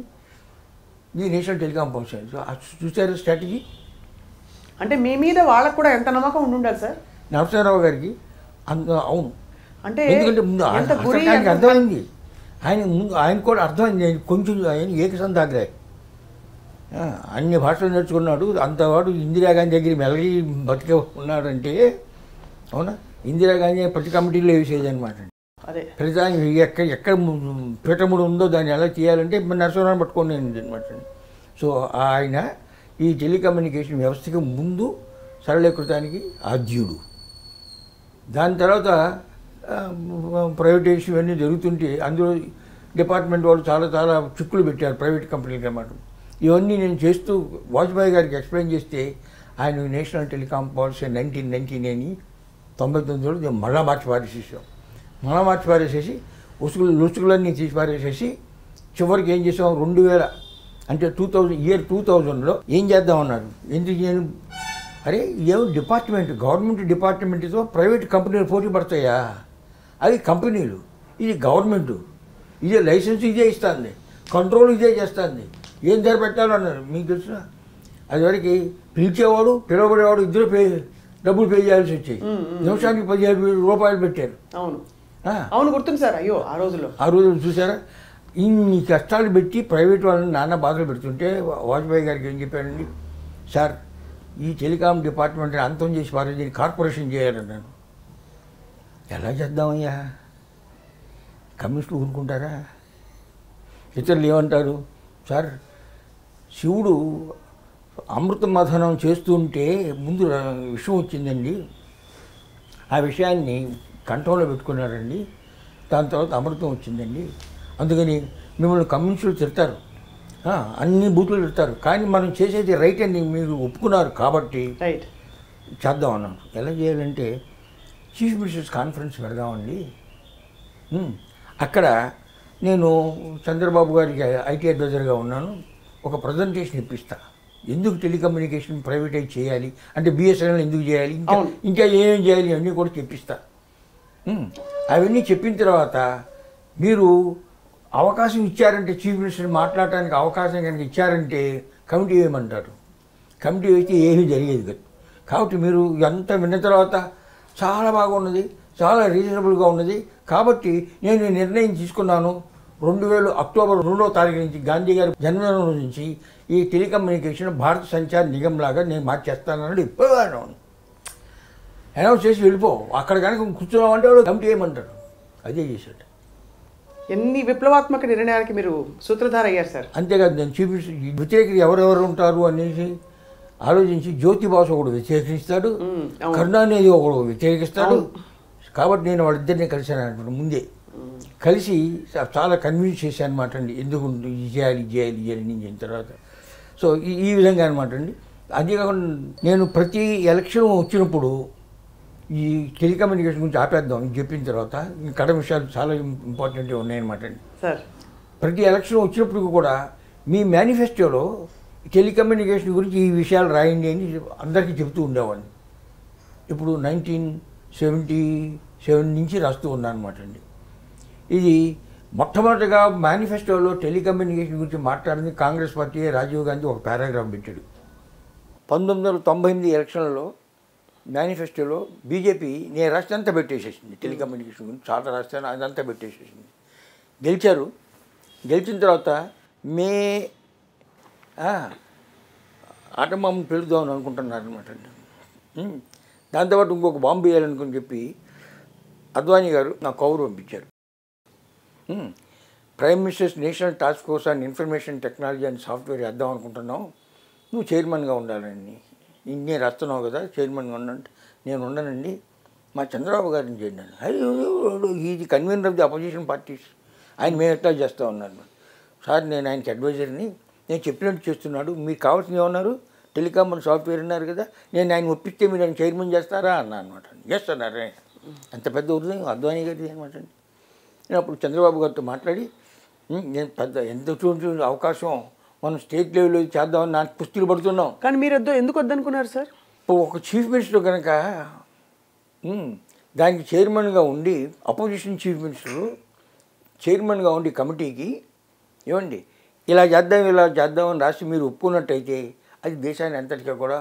ఇది నేషనల్ టెలికాం పౌషన్ సో ఆ చూసారు స్ట్రాటజీ అంటే మీ మీద వాళ్ళకు కూడా ఎంత నమ్మకం ఉండుండాలి సార్ నరసింహారావు గారికి అంత అవును అంటే ఎందుకంటే ముందు ఆ- ఎంత అసలు గురి ఆయనకి ఎంత- అర్థమైంది ఆయన ముందు ఆయన కూడా అర్థమైంది ఆయన కొంచెం ఆయన ఏకసంతాగ్రాయి ఆ, అన్ని భాషలు నేర్చుకున్నాడు అంతవాడు ఇందిరాగాంధీ దగ్గర మెలగి బతికే ఉన్నాడంటే అవునా ఇందిరాగాంధీ ప్రతి కమిటీలో వేసేది అనమాట అదే ప్రతిదానికి ఎక్కడ ఎక్కడ పీఠముడు ఉందో దాన్ని ఎలా చేయాలంటే మన నరసింహరావు పట్టుకొని అనమాట సో ఆయన ఈ టెలికమ్యూనికేషన్ వ్యవస్థకి ముందు సరళీకృతానికి ఆద్యుడు దాని తర్వాత ఆ, ప్రైవేటైజేషన్ ఇవన్నీ జరుగుతుంటే అందులో డిపార్ట్మెంట్ వాళ్ళు చాలా చాలా చిక్కులు పెట్టారు ప్రైవేట్ కంపెనీలకి అన్నమాట ఇవన్నీ నేను చేస్తూ వాజ్పేయి గారికి ఎక్స్ప్లెయిన్ చేస్తే ఆయన national telecom policy nineteen nineteen అని తొంభై తొమ్మిదిలో నేను మళ్ళా మార్చి పారేసేసాం మళ్ళా మార్చి పారేసేసి ఉసుగులు లుసుగులన్నీ తీసి పారేసేసి చివరికి ఏం చేసాం రెండు వేల అంటే టూ థౌజండ్ ఇయర్ టూ థౌజండ్లో ఏం చేద్దామన్నారు ఎందుకు నేను అరే ఏం డిపార్ట్మెంట్ గవర్నమెంట్ డిపార్ట్మెంట్తో ప్రైవేట్ కంపెనీలు పోటీ పడతాయా అవి కంపెనీలు ఇది గవర్నమెంట్ ఇదే లైసెన్స్ ఇదే ఇస్తుంది కంట్రోల్ ఇదే చేస్తుంది ఏం ధర పెట్టాలో అన్నారు మీకు తెలుసు అది వరకు పిలిచేవాడు పిలవబడేవాడు ఇద్దరు పే డబ్బులు పే చేయాల్సి వచ్చాయి మ్మ్, మ్మ్. నిమిషానికి పదిహేడు వేల రూపాయలు పెట్టారు అవును ఆ, అవును గుర్తుంది సార్ అయ్యో ఆ రోజుల్లో ఆ రోజు చూసారా ఇన్ని కష్టాలు పెట్టి ప్రైవేట్ వాళ్ళని నాన్న బాధలు పెడుతుంటే వాజ్పేయి గారికి ఏం చెప్పారండి సార్ ఈ టెలికాం డిపార్ట్మెంట్ని అంతం చేసి పారే దీన్ని కార్పొరేషన్ చేయాలన్నాను ఎలా చేద్దామయ్యా కమ్యూనిస్టులు ఊరుకుంటారా ఇతరులు ఏమంటారు సార్ శివుడు అమృత మథనం చేస్తుంటే ముందు విషయం వచ్చిందండి ఆ విషయాన్ని కంఠంలో పెట్టుకున్నారండి దాని తర్వాత అమృతం వచ్చిందండి అందుకని మిమ్మల్ని కమ్యూనిస్టులు తిడతారు ఆ, అన్ని బూతులు తిడతారు కానీ మనం చేసేది రైట్ అని మీరు ఒప్పుకున్నారు కాబట్టి రైట్ చేద్దాం అన్నాను ఎలా చేయాలంటే చీఫ్ మినిస్టర్స్ కాన్ఫరెన్స్ పెడదామండి ఉమ్, అక్కడ నేను చంద్రబాబు గారికి ఐటీ అడ్వైజర్గా ఉన్నాను ఒక ప్రజెంటేషన్ ఇప్పిస్తా ఎందుకు టెలికమ్యూనికేషన్ ప్రైవేటైజ్ చేయాలి అంటే బిఎస్ఎన్ఎల్ ఎందుకు చేయాలి ఇంకా అవును. ఇంకా ఏమేం చేయాలి అన్నీ కూడా చెప్పిస్తా ఉమ్, అవన్నీ చెప్పిన తర్వాత మీరు అవకాశం ఇచ్చారంటే చీఫ్ మినిస్టర్ మాట్లాడటానికి అవకాశం కనుక ఇచ్చారంటే కమిటీ వేయమంటారు కమిటీ వేస్తే ఏమీ జరిగేది కాదు కాబట్టి మీరు ఎంత విన్న తర్వాత చాలా బాగున్నది చాలా రీజనబుల్గా ఉన్నది కాబట్టి నేను ఈ నిర్ణయం తీసుకున్నాను రెండు వేల అక్టోబర్ రెండో తారీఖు నుంచి గాంధీ గారి జన్మదినం రోజు నుంచి ఈ టెలికమ్యూనికేషన్ భారత సంచార్ నిగం లాగా నేను మార్చేస్తానని ఇప్పుడు అనౌన్స్ చేసి వెళ్ళిపో అక్కడ కనుక కూర్చున్నామంటే వాడు కమిటీ వేయమంటారు అదే చేశాడు ఎన్ని విప్లవాత్మక నిర్ణయానికి మీరు సూత్రధార అయ్యారు సార్ అంతేకాదు నేను చీఫ్ మినిస్టర్ ఈ వ్యతిరేకులు ఎవరెవరు ఉంటారు అనేసి ఆలోచించి జ్యోతి బాసు ఒకడు వ్యతిరేకిస్తాడు మ్మ్, అవును. కరుణానిధి ఒకడు వ్యతిరేకిస్తాడు కాబట్టి నేను వాళ్ళిద్దరిని కలిశాను అనమాట ముందే కలిసి చా- చాలా కన్విన్స్ చేశాను అనమాట అండి ఎందుకు ఇది చేయాలి ఇది చేయాలి ఇది చేయాలి అని చెప్పిన తర్వాత సో ఈ ఈ విధంగా అనమాట అండి అంతేకాకుండా నేను ప్రతి ఎలక్షన్ వచ్చినప్పుడు ఈ టెలికమ్యూనికేషన్ గురించి ఆపేద్దాం ఇది చెప్పిన తర్వాత ఈ కడ విషయాలు చాలా ఇంపార్టెంట్గా ఉన్నాయన్నమాట అండి సార్ ప్రతి ఎలక్షన్ వచ్చినప్పుడు కూడా మీ మేనిఫెస్టోలో టెలికమ్యూనికేషన్ గురించి ఈ విషయాలు రాయండి అని అందరికీ చెబుతూ ఉండేవాడిని ఇప్పుడు నైన్టీన్ సెవెంటీ సెవెన్ నుంచి రాస్తూ ఉన్నాను అనమాట అండి ఇది మొట్టమొదటిగా మేనిఫెస్టోలో టెలికమ్యూనికేషన్ గురించి మాట్లాడింది కాంగ్రెస్ పార్టీ రాజీవ్ గాంధీ ఒక పారాగ్రాఫ్ పెట్టాడు పంతొమ్మిది వందల తొంభై ఎనిమిది ఎలక్షన్లలో మేనిఫెస్టోలో బీజేపీ నేను రాష్ట్రంతా పెట్టేసేసింది టెలికమ్యూనికేషన్ గురించి చాలా రాష్ట్రాన్ని అదంతా పెట్టేసేసింది గెలిచారు గెలిచిన తర్వాత మే ఆ, ఆటమామని పెడుదామని అనుకుంటున్నారు అనమాట అండి ఉమ్. దాంతోపాటు ఇంకొక బాంబు వేయాలనుకుని చెప్పి అద్వానీ గారు నాకు కౌరు పంపించారు um. Prime ministers national task force and information technology and software వేద్దాం అనుకుంటున్నావు నువ్వు చైర్మన్గా ఉండాలండి ఇన్నే రాస్తున్నావు కదా చైర్మన్గా ఉండంటే నేను ఉండనండి మా చంద్రబాబు గారిని చేయండి అని. అయ్యో ఇది convener of the opposition parties ఆయన మేము ఎట్లా చేస్తూ ఉన్నాను సార్ నేను ఆయనకి అడ్వైజర్ని నేను చెప్పినట్టు చేస్తున్నాడు మీకు కావాల్సింది ఏమన్నారు టెలికామ్ అండ్ సాఫ్ట్వేర్ ఉన్నారు కదా నేను ఆయన ఒప్పిస్తే మీరు ఆయన చైర్మన్ చేస్తారా అన్నా అనమాట ఎస్ అన్నారు ఆయన. అంత పెద్ద హృదయం అద్వానీ గారిది అనమాట అండి నేను అప్పుడు చంద్రబాబు గారితో మాట్లాడి "ఉమ్, నేను పెద్ద ఎంత చూసి అవకాశం మనం స్టేట్ లెవెల్లో చేద్దామని నాకు కుస్తీలు పడుతున్నాం కానీ మీరు వద్దు ఎందుకు వద్దనుకున్నారు సార్ ఇప్పుడు ఒక చీఫ్ మినిస్టర్ కనుక ఉమ్, దానికి చైర్మన్గా ఉండి అపోజిషన్ చీఫ్ మినిస్టర్ చైర్మన్గా ఉండి కమిటీకి ఏమండి ఇలా చేద్దాం ఇలా చేద్దామని రాసి మీరు ఒప్పుకున్నట్టయితే అది దేశాన్ని అంతటిగా కూడా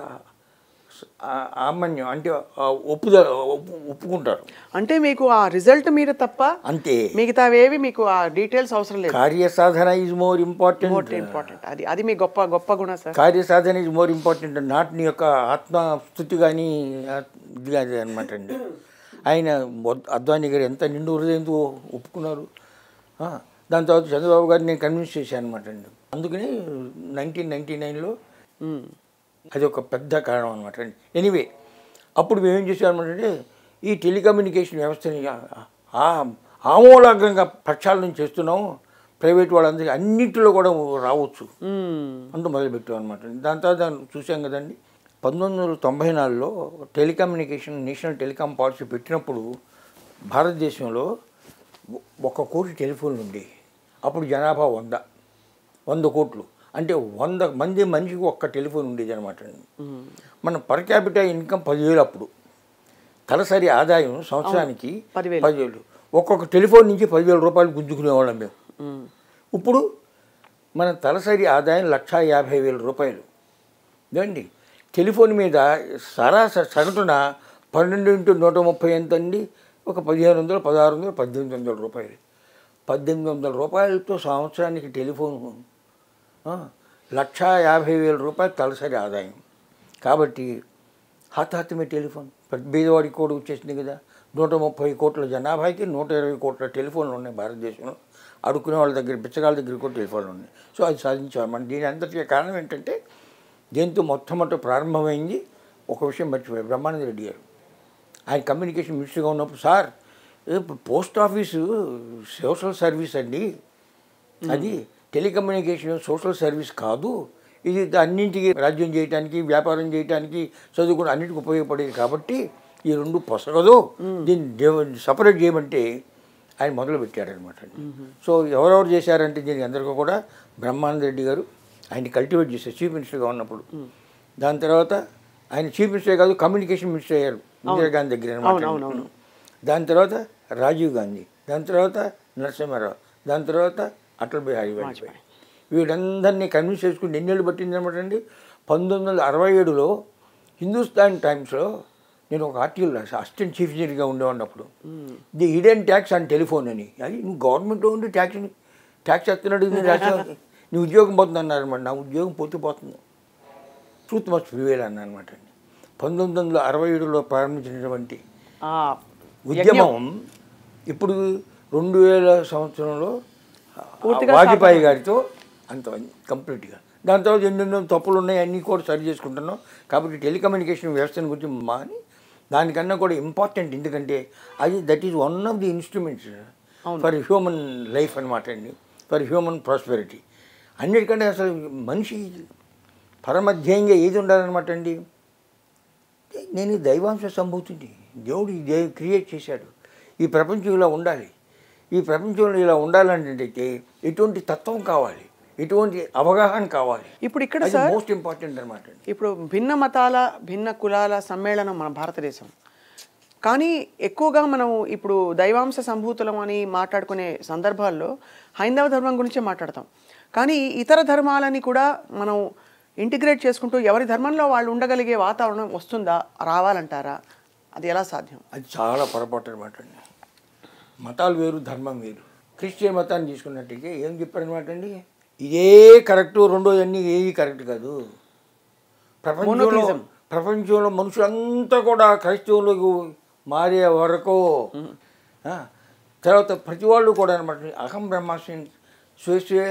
ఆ- ఆమన్యం అంటే ఆ ఒప్పుద ఒప్పు ఒప్పుకుంటారు అంటే మీకు ఆ రిజల్ట్ మీద తప్ప అంతే మిగతావేవి మీకు ఆ డీటెయిల్స్ అవసరం లేదు కార్యసాధన is more important more important అది అది మీ గొప్ప గొప్ప గుణ సార్ కార్యసాధన ఈజ్ మోర్ ఇంపార్టెంట్ నాట్ నీ యొక్క ఆత్మస్థుతి కానీ ఇది కాదు అనమాట అండి ఆయన మొద్- అద్వానీ గారు ఎంత నిండు హృదయంతో ఒప్పుకున్నారు ఆ, దాని తర్వాత చంద్రబాబు గారిని నేను కన్విన్స్ చేశాను అనమాట అండి అందుకని నైన్టీన్ నైన్టీ నైన్లో మ్మ్. అది ఒక పెద్ద కారణం అనమాట అండి ఎనీవే అప్పుడు మేము ఏం చేసామన్నమాట అంటే ఈ టెలికమ్యూనికేషన్ వ్యవస్థని ఆ- ఆ- ఆమూలాగ్రంగా ప్రక్షాళన చేస్తున్నాము ప్రైవేట్ వాళ్ళందరికీ అన్నింటిలో కూడా రావచ్చు మ్మ్. అంటూ మొదలుపెట్టాం అనమాట దాని తర్వాత దాన్ని చూసాం కదండి పంతొమ్మిది వందల తొంభై నాలుగులో టెలికమ్యూనికేషన్ నేషనల్ టెలికాం పాలసీ పెట్టినప్పుడు భారతదేశంలో ఒ- ఒక కోటి టెలిఫోన్లు ఉండేవి అప్పుడు జనాభా వంద వంద కోట్లు అంటే వంద మంది మనిషికి ఒక్క టెలిఫోన్ ఉండేది అనమాట మన పర్ క్యాపిటల్ ఇన్కమ్ పదివేలు అప్పుడు తలసరి ఆదాయం సంవత్సరానికి పదివేలు. పదివేలు ఒక్కొక్క టెలిఫోన్ నుంచి పదివేల రూపాయలు గుంజుకునేవాళ్ళం మేము మ్మ్. ఇప్పుడు మన తలసరి ఆదాయం లక్షా యాభై వేల రూపాయలు ఏమండి టెలిఫోన్ మీద సరాసరి సగటున పన్నెండు ఇంటూ నూట ముప్పై ఎంత అండి ఒక పదిహేను వందలు పదహారు వందలు పద్దెనిమిది వందల రూపాయలు పద్దెనిమిది వందల రూపాయలతో సంవత్సరానికి టెలిఫోన్ ఆ, లక్షా యాభై వేల రూపాయలు తలసరి ఆదాయం కాబట్టి హఠాత్తుమే టెలిఫోన్ ప్రతి బీదవాడికి కూడా వచ్చేసింది కదా నూట ముప్పై కోట్ల జనాభాకి నూట ఇరవై కోట్ల టెలిఫోన్లు ఉన్నాయి భారతదేశంలో అడుక్కునే వాళ్ళ దగ్గర బిచ్చగాళ్ళ దగ్గర కూడా టెలిఫోన్లు ఉన్నాయి సో అది సాధించాం మన దీని అంతటికీ కారణం ఏంటంటే దీంతో మొట్టమొదటి ప్రారంభమైంది ఒక విషయం మర్చిపోయారు బ్రహ్మానంద రెడ్డి గారు ఆయన కమ్యూనికేషన్ మినిస్టర్గా ఉన్నప్పుడు సార్ ఇప్పుడు పోస్ట్ ఆఫీసు సోషల్ సర్వీస్ అండి అది టెలికమ్యూనికేషన్ సోషల్ సర్వీస్ కాదు ఇది అన్నింటికి రాజ్యం చేయడానికి వ్యాపారం చేయడానికి చదువుకుని అన్నిటికి ఉపయోగపడేది కాబట్టి ఈ రెండు పొసగదు దీన్ని సపరేట్ చేయమంటే ఆయన మొదలు పెట్టారనమాట సో ఎవరెవరు చేశారంటే దీనికి అందరికీ కూడా బ్రహ్మానంద రెడ్డి గారు ఆయన కల్టివేట్ చేశారు చీఫ్ మినిస్టర్గా ఉన్నప్పుడు దాని తర్వాత ఆయన చీఫ్ మినిస్టర్ కాదు కమ్యూనికేషన్ మినిస్టర్ అయ్యారు ఇందిరాగాంధీ దగ్గర అవును, అవును, అవును. అనమాట దాని తర్వాత రాజీవ్ గాంధీ దాని తర్వాత నరసింహారావు దాని తర్వాత అటల్ బిహారీ వాజ్పేయి వీళ్ళందరినీ కన్విన్స్ చేసుకుని ఎన్నేళ్ళు పట్టింది అనమాట అండి పంతొమ్మిది వందల అరవై ఏడులో హిందుస్థాన్ టైమ్స్లో నేను ఒక ఆర్టికల్ రాసా అసిస్టెంట్ చీఫ్ ఇంజనీర్గా ఉండేవాడినప్పుడు the hidden tax and telephone అని అది నువ్వు గవర్నమెంట్లో ఉండి ట్యాక్స్ ట్యాక్స్ ఎత్తున్నాడు నేను రాసా నీ ఉద్యోగం పోతుంది అన్నారన్నమాట నా ఉద్యోగం పోతే పోతుంది ట్రూత్ మస్ట్ ప్రివేల్ అన్న అనమాట అండి పంతొమ్మిది వందల అరవై ఏడులో ప్రారంభించినటువంటి ఆ, ఉద్యమం ఇప్పుడు రెండు వేల సంవత్సరంలో పూర్తిగా వాజ్పేయి గారితో అంత కంప్లీట్గా దాని తర్వాత ఎన్నెన్నో తప్పులు ఉన్నాయి అన్నీ కూడా సరి చేసుకుంటున్నాం కాబట్టి టెలికమ్యూనికేషన్ వ్యవస్థను గురించి మాని దానికన్నా కూడా ఇంపార్టెంట్ ఎందుకంటే అది that is one of the instruments for human life అనమాట అండి ఫర్ హ్యూమన్ ప్రాస్పెరిటీ అన్నిటికంటే అసలు మనిషి పరమధ్యేయంగా ఏది ఉండాలన్నమాట అండి నేను ఈ దైవాంశ సంభూతిని దేవుడు ఈ దే క్రియేట్ చేశాడు ఈ ప్రపంచం ఇలా ఉండాలి ఈ ప్రపంచంలో ఇలా ఉండాలంటే ఎటువంటి తత్వం కావాలి ఎటువంటి అవగాహన కావాలి ఇప్పుడు ఇక్కడ అది సార్ మోస్ట్ ఇంపార్టెంట్ అనమాట ఇప్పుడు భిన్న మతాల భిన్న కులాల సమ్మేళనం మన భారతదేశం కానీ ఎక్కువగా మనం ఇప్పుడు దైవాంశ సంభూతులం అని మాట్లాడుకునే సందర్భాల్లో హైందవ ధర్మం గురించే మాట్లాడతాం కానీ ఇతర ధర్మాలని కూడా మనం ఇంటిగ్రేట్ చేసుకుంటూ ఎవరి ధర్మంలో వాళ్ళు ఉండగలిగే వాతావరణం వస్తుందా రావాలంటారా అది ఎలా సాధ్యం అది చాలా పొరపాటు అనమాట అండి మతాలు వేరు ధర్మం వేరు క్రిస్టియన్ మతాన్ని తీసుకున్నట్టయితే ఏం చెప్పారనమాట అండి ఇదే కరెక్ట్ రెండో అన్నీ ఏది కరెక్ట్ కాదు ప్రపంచంలో Monotheism. ప్రపంచంలో మనుషులంతా కూడా క్రైస్తవులకు మారే వరకు ఆ, తర్వాత ప్రతి వాళ్ళు కూడా అనమాట అహం బ్రహ్మాస్మి స్వేస్వే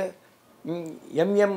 ఎంఎం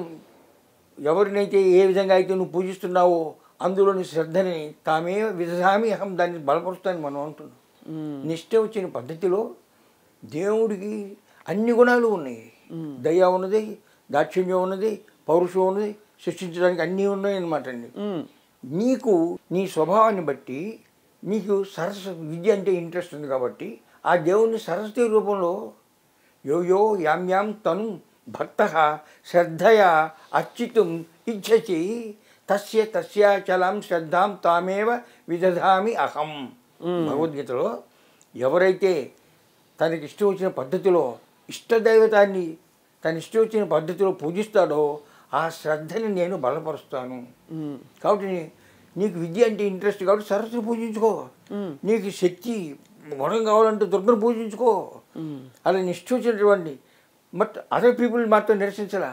ఎవరినైతే ఏ విధంగా అయితే నువ్వు పూజిస్తున్నావో అందులోని శ్రద్ధని తామే విధామి అహం దాన్ని బలపరుస్తాను మనం అంటున్నాం నిష్ట వచ్చిన పద్ధతిలో దేవుడికి అన్ని గుణాలు ఉన్నాయి దయ ఉన్నది దాక్షిణ్యం ఉన్నది పౌరుషం ఉన్నది సృష్టించడానికి అన్నీ ఉన్నాయి అన్నమాట అండి మ్మ్. నీకు నీ స్వభావాన్ని బట్టి నీకు సరస్వ విద్య అంటే ఇంట్రెస్ట్ ఉంది కాబట్టి ఆ దేవుణ్ణి సరస్వతి రూపంలో యో యో యాం యాం తను భక్త శ్రద్ధయా అర్చితుం ఇచ్చసి తస్య తస్యాచలం శ్రద్ధాం తామేవ విదధామి అహం భగవద్గీతలో ఎవరైతే తనకి ఇష్టం వచ్చిన పద్ధతిలో ఇష్టదైవతాన్ని తన ఇష్టం వచ్చిన పద్ధతిలో పూజిస్తాడో ఆ శ్రద్ధని నేను బలపరుస్తాను కాబట్టి నీ- నీకు విద్య అంటే ఇంట్రెస్ట్ కాబట్టి సరస్వతి పూజించుకో నీకు శక్తి వరం కావాలంటే దుర్గను పూజించుకో అలా నిష్ఠించినటువంటి బట్ అదర్ పీపుల్ మాత్రం నిరసించలా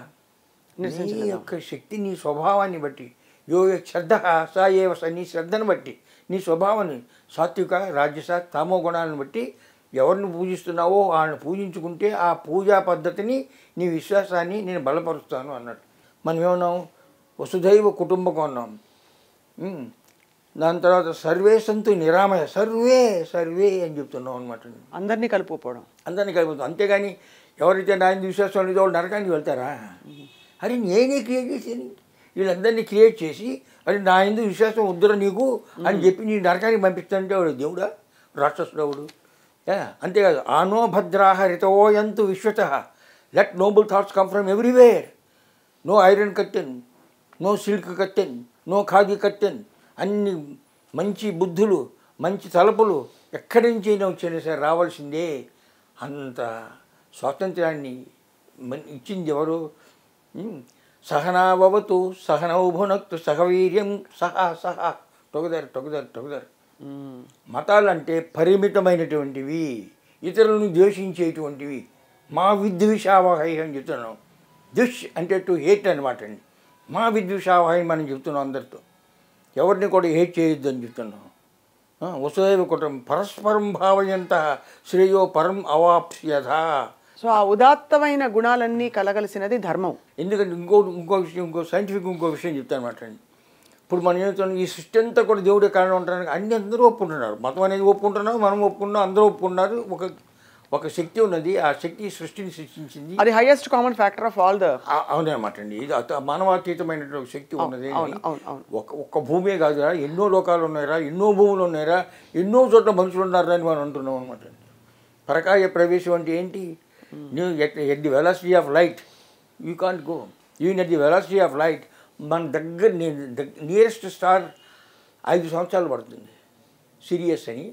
నీ యొక్క శక్తి నీ స్వభావాన్ని బట్టి యో శ్రద్ధ సా ఏవ స నీ శ్రద్ధను బట్టి నీ స్వభావాన్ని సాత్విక రాజస తామో గుణాలను బట్టి ఎవరిని పూజిస్తున్నావో వాళ్ళని పూజించుకుంటే ఆ పూజా పద్ధతిని నీ విశ్వాసాన్ని నేను బలపరుస్తాను అన్నట్టు మనం ఏమన్నాం వసుధైవ కుటుంబకం అన్నాం ఉమ్. దాని తర్వాత సర్వే సంతు నిరామయ సర్వే సర్వే అని చెప్తున్నాం అనమాట అందరినీ కలుపుకోవడం అందరినీ కలిపోతుంది అంతేగాని ఎవరైతే నా మీద విశ్వాసం లేదో వాళ్ళు నరకానికి వెళ్తారా అరే నేనే క్రియేట్ చేసాను వీళ్ళందరినీ క్రియేట్ చేసి అరే నా ఎందు విశ్వాసం వద్దురా నీకు అని చెప్పి నీ నరకానికి పంపిస్తానంటే వాడు దేవుడా రాక్షసుడవుడు అంతేకాదు ఆనో భద్రాహ రితోయంతు విశ్వత let noble thoughts come from everywhere no iron curtain no silk curtain no khadi curtain అన్ని మంచి బుద్ధులు మంచి తలపులు ఎక్కడి నుంచి అయినా వచ్చినా సరే రావాల్సిందే అంత స్వాతంత్రాన్ని మన- ఇచ్చింది ఎవరు ఉమ్. సహనావతు సహనౌ భునక్తు సహవీర్యం సహా సహా టొగదర్ టొగదర్ టొగదర్ మ్మ్. మతాలు అంటే పరిమితమైనటువంటివి ఇతరులను ద్వేషించేటువంటివి మా విద్వేషావహై అని చెప్తున్నాం దుష్ అంటే టు హేట్ అనమాట అండి మా విద్వేషావహై మనం చెప్తున్నాం అందరితో ఎవరిని కూడా హేట్ చేయొద్దు అని చెప్తున్నాం ఆ, వసుదైవ కుటుంబం పరస్పరం భావయంత శ్రేయో పరం అవాప్స్యథ సో ఆ ఉదాత్తమైన గుణాలన్నీ కలగలిసినది ధర్మం ఎందుకంటే ఇంకో ఇంకో విషయం ఇంకో సైంటిఫిక్ ఇంకో విషయం చెప్తాను అనమాట అండి ఇప్పుడు మనం ఏమవుతున్నాం ఈ సృష్టి అంతా కూడా దేవుడే కారణం ఉంటానికి అన్ని అందరూ ఒప్పుకుంటున్నారు మతం అనేది ఒప్పుకుంటున్నారు మనం ఒప్పుకున్నాం అందరూ ఒప్పుకున్నారు ఒక ఒక శక్తి ఉన్నది ఆ శక్తి ఈ సృష్టిని సృష్టించింది అది highest common factor of all the ఆ- అవునన్నమాట అండి ఇది అత- మానవాతీతమైనటువంటి శక్తి ఉన్నది అవును, అవును, అవును. ఒక ఒక్క భూమే కాదురా ఎన్నో లోకాలు ఉన్నాయరా ఎన్నో భూములు ఉన్నాయరా ఎన్నో చోట్ల మనుషులు ఉన్నారా అని మనం అంటున్నాం అనమాట పరకాయ ప్రవేశం అంటే ఏంటి నువ్వు at at the velocity of light you can't go even at the velocity of light మన దగ్గర నియరెస్ట్ స్టార్ ఐదు సంవత్సరాలు పడుతుంది సిరియస్ అని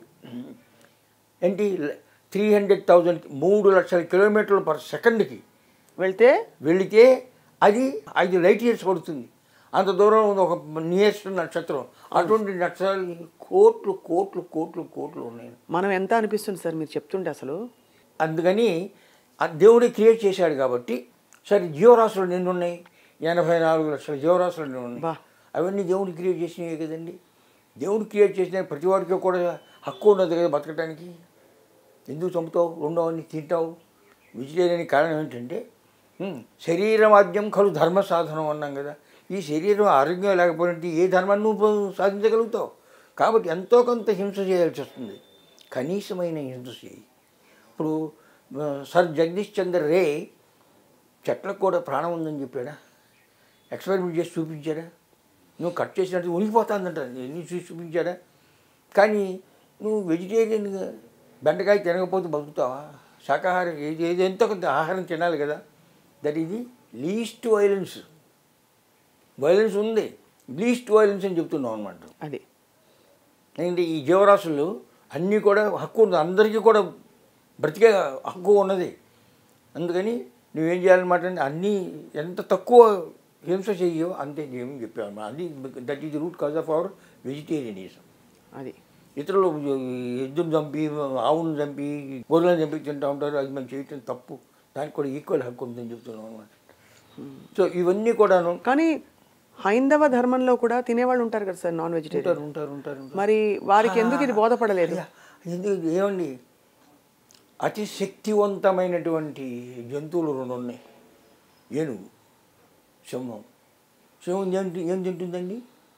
ఏంటి త్రీ హండ్రెడ్ థౌజండ్ మూడు లక్షల కిలోమీటర్లు పర్ సెకండ్కి వెళ్తే వెళితే అది ఐదు లైట్ ఇయర్స్ పడుతుంది అంత దూరం ఉంది ఒక నియరెస్ట్ నక్షత్రం అటువంటి నక్షత్రాలు కోట్లు కోట్లు కోట్లు కోట్లు ఉన్నాయి మనం ఎంత అనిపిస్తుంది సార్ మీరు చెప్తుంటే అసలు అందుకని ఆ దేవుడే క్రియేట్ చేశాడు కాబట్టి సరే జీవరాశులు నిన్ను ఉన్నాయి ఎనభై నాలుగు లక్షల జీవరాశులు నిన్ను ఉన్నాయి బా. అవన్నీ దేవుడు క్రియేట్ చేసినవే కదండి దేవుడు క్రియేట్ చేసిన ప్రతి వాడికి కూడా హక్కు ఉన్నది కదా బతకడానికి ఎందుకు చంపుతావు రెండవని తింటావు వెజిటేరియన్ కారణం ఏంటంటే ఉమ్, శరీరమాద్యం కలు ధర్మ సాధనం అన్నాం కదా ఈ శరీరం ఆరోగ్యం లేకపోతే ఏ ధర్మాన్ని నువ్వు సాధించగలుగుతావు కాబట్టి ఎంతో కొంత హింస చేయాల్సి వస్తుంది కనీసమైన హింస చేయి ఇప్పుడు ఆ, సర్ జగదీష్ చంద్ర రే చెట్లకు కూడా ప్రాణం ఉందని చెప్పాడా ఎక్స్పెరిమెంట్ చేసి చూపించాడా నువ్వు కట్ చేసినట్టు ఉనికిపోతుందంట ఎన్ని చూసి చూపించాడా కానీ నువ్వు వెజిటేరియన్గా బెండకాయ తినకపోతే బతుకుతావా శాకాహారం ఏది ఏది ఎంతో కొంత ఆహారం తినాలి కదా దట్ ఇది లీస్ట్ వైలెన్స్ వైలెన్స్ ఉంది లీస్ట్ వైలెన్స్ అని చెప్తున్నావు అనమాట అది ఏంటి ఈ జీవరాశులు అన్నీ కూడా హక్కు ఉంది అందరికీ కూడా బ్రతికే హక్కు ఉన్నది అందుకని నువ్వేం చేయాలన్నమాట అంటే అన్నీ ఎంత తక్కువ హింస చెయ్యో అంతే నేను చెప్పాను అది that is root cause of our vegetarianism అది ఇతరులు ఎద్దును చంపి ఆవును చంపి గొర్రెలను చంపి తింటూ ఉంటారు అది మనం చేయటం తప్పు దానికి కూడా ఈక్వల్ హక్కు ఉందని చెప్తున్నాం అనమాట సో ఇవన్నీ కూడాను కానీ హైందవ ధర్మంలో కూడా తినేవాళ్ళు ఉంటారు కదా సార్ నాన్ వెజిటేరియన్ ఉంటారు ఉంటారు ఉంటారు ఉంటారు. మరి వారికి ఎందుకు ఇది బోధపడలేదు అయ్యా, ఎందుకు ఏమండి అతి శక్తివంతమైనటువంటి జంతువులు రెండు ఉన్నాయి ఏనుగు సింహం సింహం ఏం తి- ఏం తింటుందండి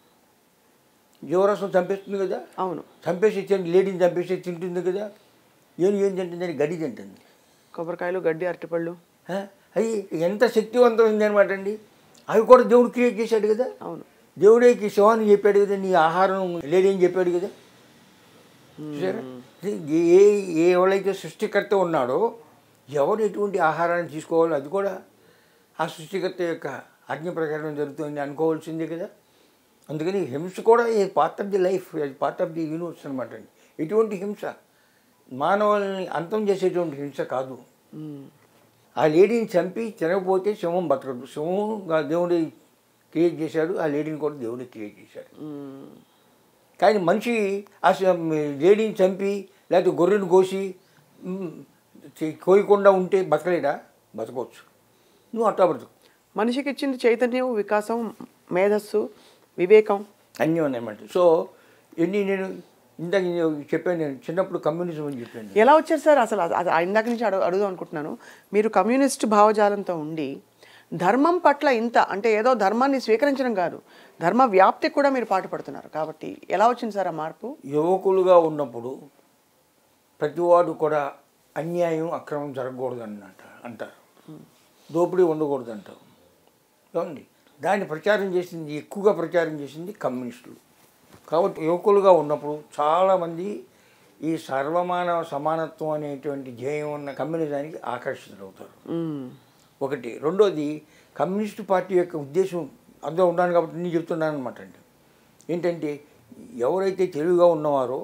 జీవరసం చంపేస్తుంది కదా అవును చంపేసి తిండి లేడీని చంపేసి తింటుంది కదా ఏనుగు ఏం తింటుందని గడ్డి తింటుంది కొబ్బరికాయలు గడ్డి అరటిపళ్ళు ఆ? అవి ఎంత శక్తివంతమైంది అనమాట అండి అవి కూడా దేవుడు క్రియేట్ చేశాడు కదా అవును దేవుడే ఈ శివాన్ని చెప్పాడు కదా నీ ఆహారం లేడీ అని చెప్పాడు కదా చూసారా ఏ ఏ ఎవరైతే సృష్టికర్త ఉన్నాడో ఎవరు ఎటువంటి ఆహారాన్ని తీసుకోవాలో అది కూడా ఆ సృష్టికర్త యొక్క ఆజ్ఞ ప్రకారం జరుగుతుంది అనుకోవాల్సిందే కదా అందుకని హింస కూడా a part of the life part of the universe అనమాట అండి ఎటువంటి హింస మానవుల్ని అంతం చేసేటువంటి హింస కాదు మ్మ్. ఆ లేడీని చంపి తినకపోతే సింహం బతకదు సింహం గా- దేవుడు క్రియేట్ చేశాడు ఆ లేడీని కూడా దేవుడే క్రియేట్ చేశాడు మ్మ్. కానీ మనిషి ఆ స- లేడీని చంపి లేకపోతే గొర్రెను కోసి మ్, చే- కోయకుండా ఉంటే బతకలేడా బతకవచ్చు నువ్వు అట్టా బ్రతుకు మనిషికి ఇచ్చింది చైతన్యం వికాసం మేధస్సు వివేకం అన్నీ ఉన్నాయన్నమాట సో ఎన్ని నేను ఇందాక నేను చెప్పాను నేను చిన్నప్పుడు కమ్యూనిజం అని చెప్పాను ఎలా వచ్చారు సార్ అసలు అది- అది ఇందాక నుంచి అడుగు అడుగుదాం అనుకుంటున్నాను మీరు కమ్యూనిస్ట్ భావజాలంతో ఉండి ధర్మం పట్ల ఇంత అంటే ఏదో ధర్మాన్ని స్వీకరించడం కాదు ధర్మ వ్యాప్తికి కూడా మీరు పాటుపడుతున్నారు కాబట్టి ఎలా వచ్చింది సార్ ఆ మార్పు యువకులుగా ఉన్నప్పుడు ప్రతివాడు కూడా అన్యాయం అక్రమం జరగకూడదు అన్నట అంటారు దోపిడీ ఉండకూడదు అంటారు ఏమండి దాన్ని ప్రచారం చేసింది ఎక్కువగా ప్రచారం చేసింది కమ్యూనిస్టులు కాబట్టి యువకులుగా ఉన్నప్పుడు చాలామంది ఈ సర్వమానవ సమానత్వం అనేటువంటి ధ్యేయం ఉన్న కమ్యూనిజానికి ఆకర్షితులవుతారు మ్మ్. ఒకటి రెండోది కమ్యూనిస్ట్ పార్టీ యొక్క ఉద్దేశం అందులో ఉన్నాను కాబట్టి నేను చెప్తున్నాను అనమాట అండి ఏంటంటే ఎవరైతే తెలివిగా ఉన్నవారో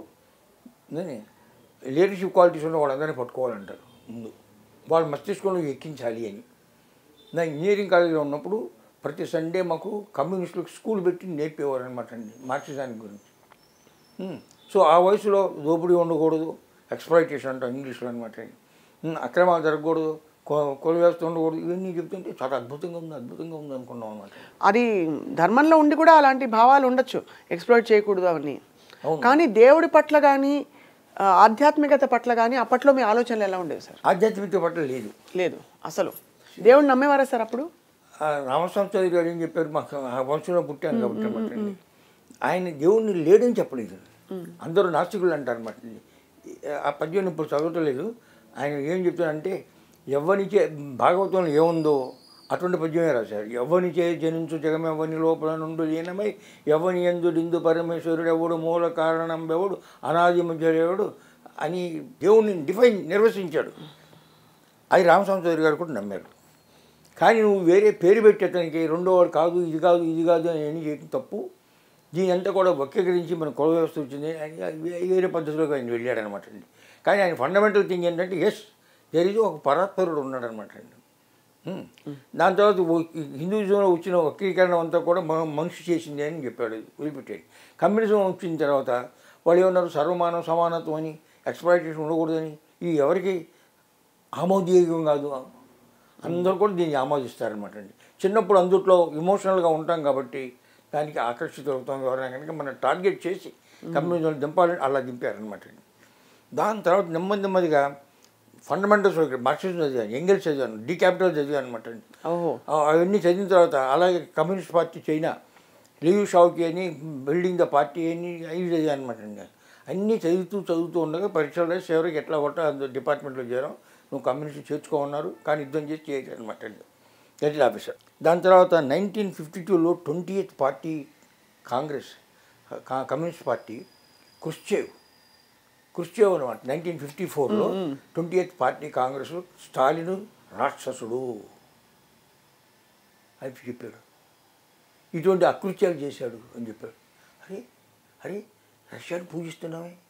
లీడర్షిప్ క్వాలిటీస్ ఉన్న వాళ్ళందరినీ పట్టుకోవాలంటారు ముందు వాళ్ళ మస్తిష్కంలో ఎక్కించాలి అని నా ఇంజనీరింగ్ కాలేజీలో ఉన్నప్పుడు ప్రతి సండే మాకు కమ్యూనిస్టులకు స్కూల్ పెట్టి నేర్పేవారు అనమాట అండి మార్క్సిజానికి గురించి ఉమ్, సో ఆ వయసులో దోపిడీ ఉండకూడదు ఎక్స్ప్లాయిటేషన్ అంటాం ఇంగ్లీష్లో అనమాట ఉమ్, అక్రమాలు జరగకూడదు కొ- కొల వ్యవస్థ ఉండకూడదు ఇవన్నీ చెప్తుంటే చాలా అద్భుతంగా ఉంది అద్భుతంగా ఉంది అనుకున్నాం అనమాట అది ధర్మంలో ఉండి కూడా అలాంటి భావాలు ఉండొచ్చు ఎక్స్ప్లోర్ చేయకూడదు అవన్నీ అవును. కానీ దేవుడి పట్ల కానీ ఆధ్యాత్మికత పట్ల కానీ అప్పట్లో మీ ఆలోచనలు ఎలా ఉండేవి సార్ ఆధ్యాత్మికత పట్ల లేదు లేదు అసలు దేవుడిని నమ్మేవారా సార్ అప్పుడు ఆ రామస్వామి చౌదరి గారు ఏం చెప్పారు మాకు ఆ వంశంలో పుట్టాను కాబట్టి అనమాట అండి ఆయన దేవుణ్ణి లేడని చెప్పలేదు అందరూ నాస్తికులు అంటారు అనమాట ఆ పద్యం ఇప్పుడు చదవటలేదు ఆయన ఏం చెప్తారంటే ఎవరిచే భాగవతంలో ఏముందో అటువంటి పద్యమే రాశారు ఎవరిచే జనించు జగమెవని లోపల నుండి లీనమై ఎవని ఎందు పరమేశ్వరుడు ఎవడు మూల కారణం ఎవడు అనాది మధ్యుడు అని దేవుణ్ణి డిఫైన్ నిర్వచించాడు అది రామస్వామి చౌదరి గారు కూడా నమ్మారు కానీ నువ్వు వేరే పేరు పెట్టేటానికి రెండో వాడు కాదు ఇది కాదు ఇది కాదు అని ఏం చేయటం తప్పు దీని అంతా కూడా వక్రీకరించి మన కుల వ్యవస్థ వచ్చింది అని వే- వేరే పద్ధతిలోకి ఆయన వెళ్ళాడు అనమాట అండి కానీ ఆయన ఫండమెంటల్ థింగ్ ఏంటంటే ఎస్ జరిగి ఒక పరాత్పరుడు ఉన్నాడు అనమాట అండి హ్మ్. దాని తర్వాత ఓ- హిందూయిజంలో వచ్చిన వక్రీకరణ అంతా కూడా మన మనిషి చేసింది అని చెప్పాడు వదిలిపెట్టాడు కమ్యూనిజం వచ్చిన తర్వాత వాళ్ళు ఏమన్నారు సర్వమానవ సమానత్వం అని ఎక్స్ప్లాయిటేషన్ ఉండకూడదని ఇది ఎవరికి ఆమోదీయం కాదు అందరూ కూడా దీన్ని ఆమోదిస్తారనమాట అండి చిన్నప్పుడు అందుట్లో ఇమోషనల్గా ఉంటాం కాబట్టి దానికి ఆకర్షితులవుతాం ఎవరైనా కనుక మనం టార్గెట్ చేసి కమ్యూనిజం దింపాలని అలా దింపారనమాట అండి దాని తర్వాత నెమ్మది నెమ్మదిగా ఫండమెంటల్స్ మార్క్సిజం చదివాను ఎంగెల్స్ చదివాను డీ క్యాపిటల్ చదివాను అనమాట అండి ఓహో ఆ- అవన్నీ చదివిన తర్వాత అలాగే communist party China Liu Shaoqi అని బిల్డింగ్ ద పార్టీ అని అవి చదివాను అనమాట అండి అన్నీ చదువుతూ చదువుతూ ఉండగా పరీక్షలు రాసి చివరికి ఎట్లా కొట్ట అందులో డిపార్ట్మెంట్లో చేరాం నువ్వు కమ్యూనిస్ట్ చేర్చుకోమన్నారు కానీ యుద్ధం చేసి చేయలేదు అనమాట అండి గెజిట్ ఆఫీసర్ దాని తర్వాత నైన్టీన్ ఫిఫ్టీ టూలో ట్వంటీ ఎయిత్ పార్టీ కాంగ్రెస్ కా- కమ్యూనిస్ట్ పార్టీ క్రుష్చేవ్ క్రుష్చేవ్ అనమాట నైన్టీన్ ఫిఫ్టీ ఫోర్లో twenty eighth party congress Stalin రాక్షసుడు అని చెప్పాడు ఇటువంటి అకృత్యాలు చేశాడు అని చెప్పాడు అరే అరే రష్యాను పూజిస్తున్నామే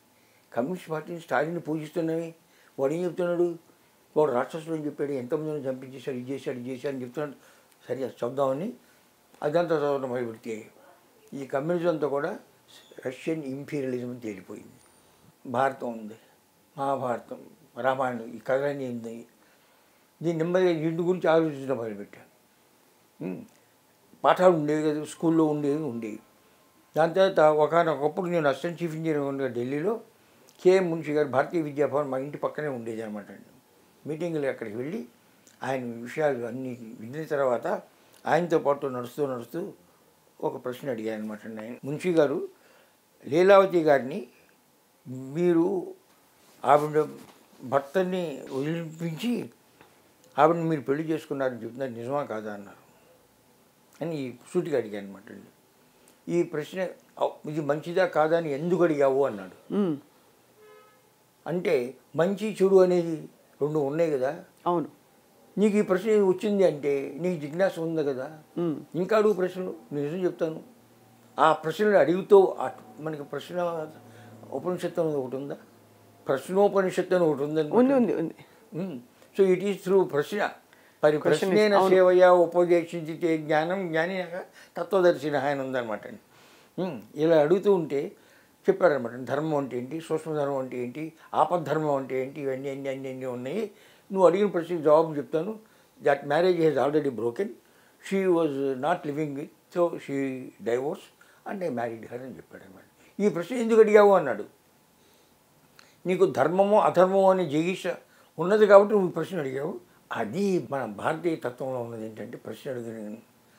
కమ్యూనిస్ట్ పార్టీని స్టాలిన్ పూజిస్తున్నాయి వాడు ఏం చెప్తున్నాడు వాడు రాక్షసుడు అని చెప్పాడు ఎంతమందిని చంపించేశాడు ఇది చేశాడు ఇది చేశాడు అని చెప్తున్నాడు సరే అది చూద్దామని అదంతా చదవడం మొదలు పెడితే ఈ కమ్యూనిజం అంతా కూడా రష్యన్ ఇంపీరియలిజం అని తేలిపోయింది భారతం ఉంది మహాభారతం రామాయణం ఈ కథలన్నీ ఉంది దీన్ని నెమ్మదిగా ఇంటి గురించి ఆలోచించడం మొదలుపెట్టాను ఉమ్. పాఠాలు ఉండేవి కదా స్కూల్లో ఉండేవి ఉండేవి దాని తర్వాత ఒకనొకప్పుడు నేను అసిస్టెంట్ చీఫ్ ఇంజనీర్ ఉండగా ఢిల్లీలో కేఎం మున్షి గారు భారతీయ విద్యాభవన్ మా ఇంటి పక్కనే ఉండేది అనమాట అండి మీటింగ్లు అక్కడికి వెళ్ళి ఆయన విషయాలు అన్నీ విన్న తర్వాత ఆయనతో పాటు నడుస్తూ నడుస్తూ ఒక ప్రశ్న అడిగాను అనమాట అండి ఆయన మున్షి గారు లీలావతి గారిని మీరు ఆవిడ భర్తని వదిలిపించి ఆవిడని మీరు పెళ్లి చేసుకున్నారని చెప్తున్నారు నిజమా కాదా అన్నారు అని ఈ సూటిగా అడిగాను అనమాట అండి ఈ ప్రశ్న "అవ్, ఇది మంచిదా కాదా అని ఎందుకు అడిగావు అన్నాడు ఉమ్, అంటే మంచి చెడు అనేది రెండు ఉన్నాయి కదా అవును నీకు ఈ ప్రశ్న వచ్చింది అంటే నీకు జిజ్ఞాస ఉంది కదా ఉమ్, ఇంకా అడుగు ప్రశ్నలు నేను నిజం చెప్తాను ఆ ప్రశ్నలు అడుగుతూ ఆ- మనకి ప్రశ్న ఉపనిషత్తు అనేది ఒకటి ఉందా ప్రశ్నోపనిషత్తు అని ఒకటి ఉంది ఉందండి ఉంది ఉంది సో ఇట్ ఈస్ త్రూ ప్రశ్న మరి Question is- ప్రశ్నేన అవును. సేవయ ఉపదేశించితే జ్ఞానం జ్ఞాని తత్వదర్శిన ఆయన ఉందన్నమాట అండి ఉమ్, ఇలా అడుగుతూ ఉంటే చెప్పారనమాట ధర్మం అంటే ఏంటి సూక్ష్మధర్మం అంటే ఏంటి ఆపద్ధర్మం అంటే ఏంటి ఇవన్నీ అన్ని అన్ని అన్ని ఉన్నాయి నువ్వు అడిగిన ప్రశ్నకి జవాబు చెప్తాను that marriage he's already broken she was not living with so she divorce and I married her అని చెప్పాడు అనమాట ఈ ప్రశ్న ఎందుకు అడిగావు అన్నాడు నీకు ధర్మము అధర్మము అనే జిగీష ఉన్నది కాబట్టి నువ్వు ఈ ప్రశ్న అడిగావు అది మన భారతీయ తత్వంలో ఉన్నది ఏంటంటే ప్రశ్న అడిగిన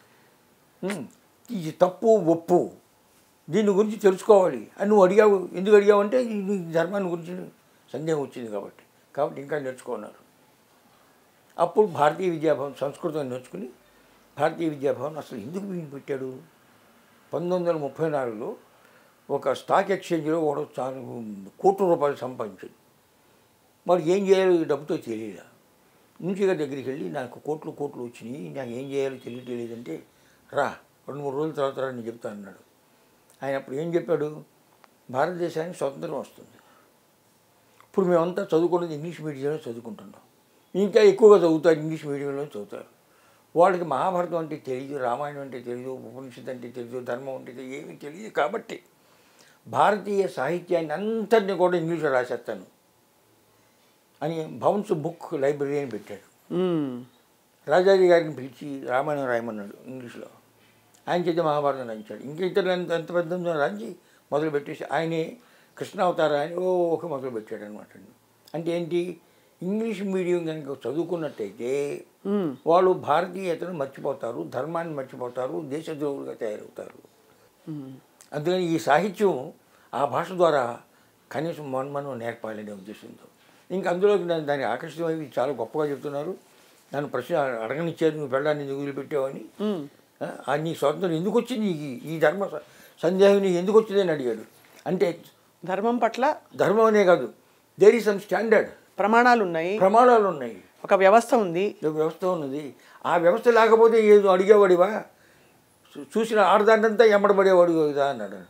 ఇది తప్పు ఒప్పు దీని గురించి తెలుసుకోవాలి అని నువ్వు అడిగావు ఎందుకు అడిగావు అంటే ఈ నీ ధర్మాన్ని గురించి సందేహం వచ్చింది కాబట్టి కాబట్టి ఇంకా నేర్చుకున్నారు అప్పుడు భారతీయ విద్యాభవన్ సంస్కృతం నేర్చుకుని భారతీయ విద్యాభవన్ అసలు ఎందుకు వీడిని పెట్టాడు పంతొమ్మిది వందల ముప్పై నాలుగులో ఒక స్టాక్ ఎక్స్చేంజ్లో ఒకడు చాలా కోట్ల రూపాయలు సంపాదించాడు మరి ఏం చేయాలో ఈ డబ్బుతో తెలియదు నుంచి గారి దగ్గరికి వెళ్ళి నాకు కోట్లు కోట్లు వచ్చినాయి నాకు ఏం చేయాలో తెలియట్లేదంటే రా రెండు మూడు రోజుల తర్వాత రా నేను చెప్తాను అన్నాడు ఆయన అప్పుడు ఏం చెప్పాడు భారతదేశానికి స్వతంత్రం వస్తుంది ఇప్పుడు మేమంతా చదువుకున్నది ఇంగ్లీష్ మీడియంలో చదువుకుంటున్నాం ఇంకా ఎక్కువగా చదువుతారు ఇంగ్లీష్ మీడియంలో చదువుతారు వాళ్ళకి మహాభారతం అంటే తెలియదు రామాయణం అంటే తెలియదు ఉపనిషత్తు అంటే తెలియదు ధర్మం అంటే తెలియదు ఏమీ తెలియదు కాబట్టి భారతీయ సాహిత్యాన్ని అంతటిని కూడా ఇంగ్లీష్లో రాసేస్తాను అని భవన్స్ బుక్ లైబ్రరీ అని పెట్టాడు ఉమ్, రాజాజీ గారిని పిలిచి రామాయణం రాయమన్నాడు ఇంగ్లీష్లో ఆయన చేత మహాభారతం రాయించాడు ఇంకా ఇతరులు ఎంత ఎంత పెద్ద రాంచి మొదలు పెట్టేసి ఆయనే కృష్ణావతార అని ఓ ఒక మొదలు పెట్టాడు అనమాట అంటే ఏంటి ఇంగ్లీష్ మీడియం కనుక చదువుకున్నట్టయితే ఉమ్, వాళ్ళు భారతీయతను మర్చిపోతారు ధర్మాన్ని మర్చిపోతారు దేశద్రోహులుగా తయారవుతారు ఉమ్. అందుకని ఈ సాహిత్యం ఆ భాష ద్వారా కనీసం మన మనం నేర్పాలనే ఉద్దేశంతో ఇంకా అందులోకి నన్ను దాన్ని ఆకర్షితమై చాలా గొప్పగా చెప్తున్నారు నన్ను ప్రశ్న అడగనిచ్చారు నువ్వు పెళ్ళాన్ని ఎందుకు వదిలిపెట్టావని ఉమ్. ఆ, ఆ నీ స్వాతంత్రం ఎందుకు వచ్చింది ఈ ఈ ధర్మ స- సందేహం నీకు ఎందుకు వచ్చిందని అడిగాడు అంటే ధర్మం పట్ల ధర్మం అనే కాదు దేర్ ఈస్ సమ్ స్టాండర్డ్ ప్రమాణాలు ఉన్నాయి ప్రమాణాలు ఉన్నాయి ఒక వ్యవస్థ ఉంది ఒక వ్యవస్థ ఉన్నది ఆ వ్యవస్థ లేకపోతే ఏదో అడిగేవాడివా చూ- చూసిన ఆడదాన్నంతా ఎమ్మడబడేవాడు కదా అన్నాడు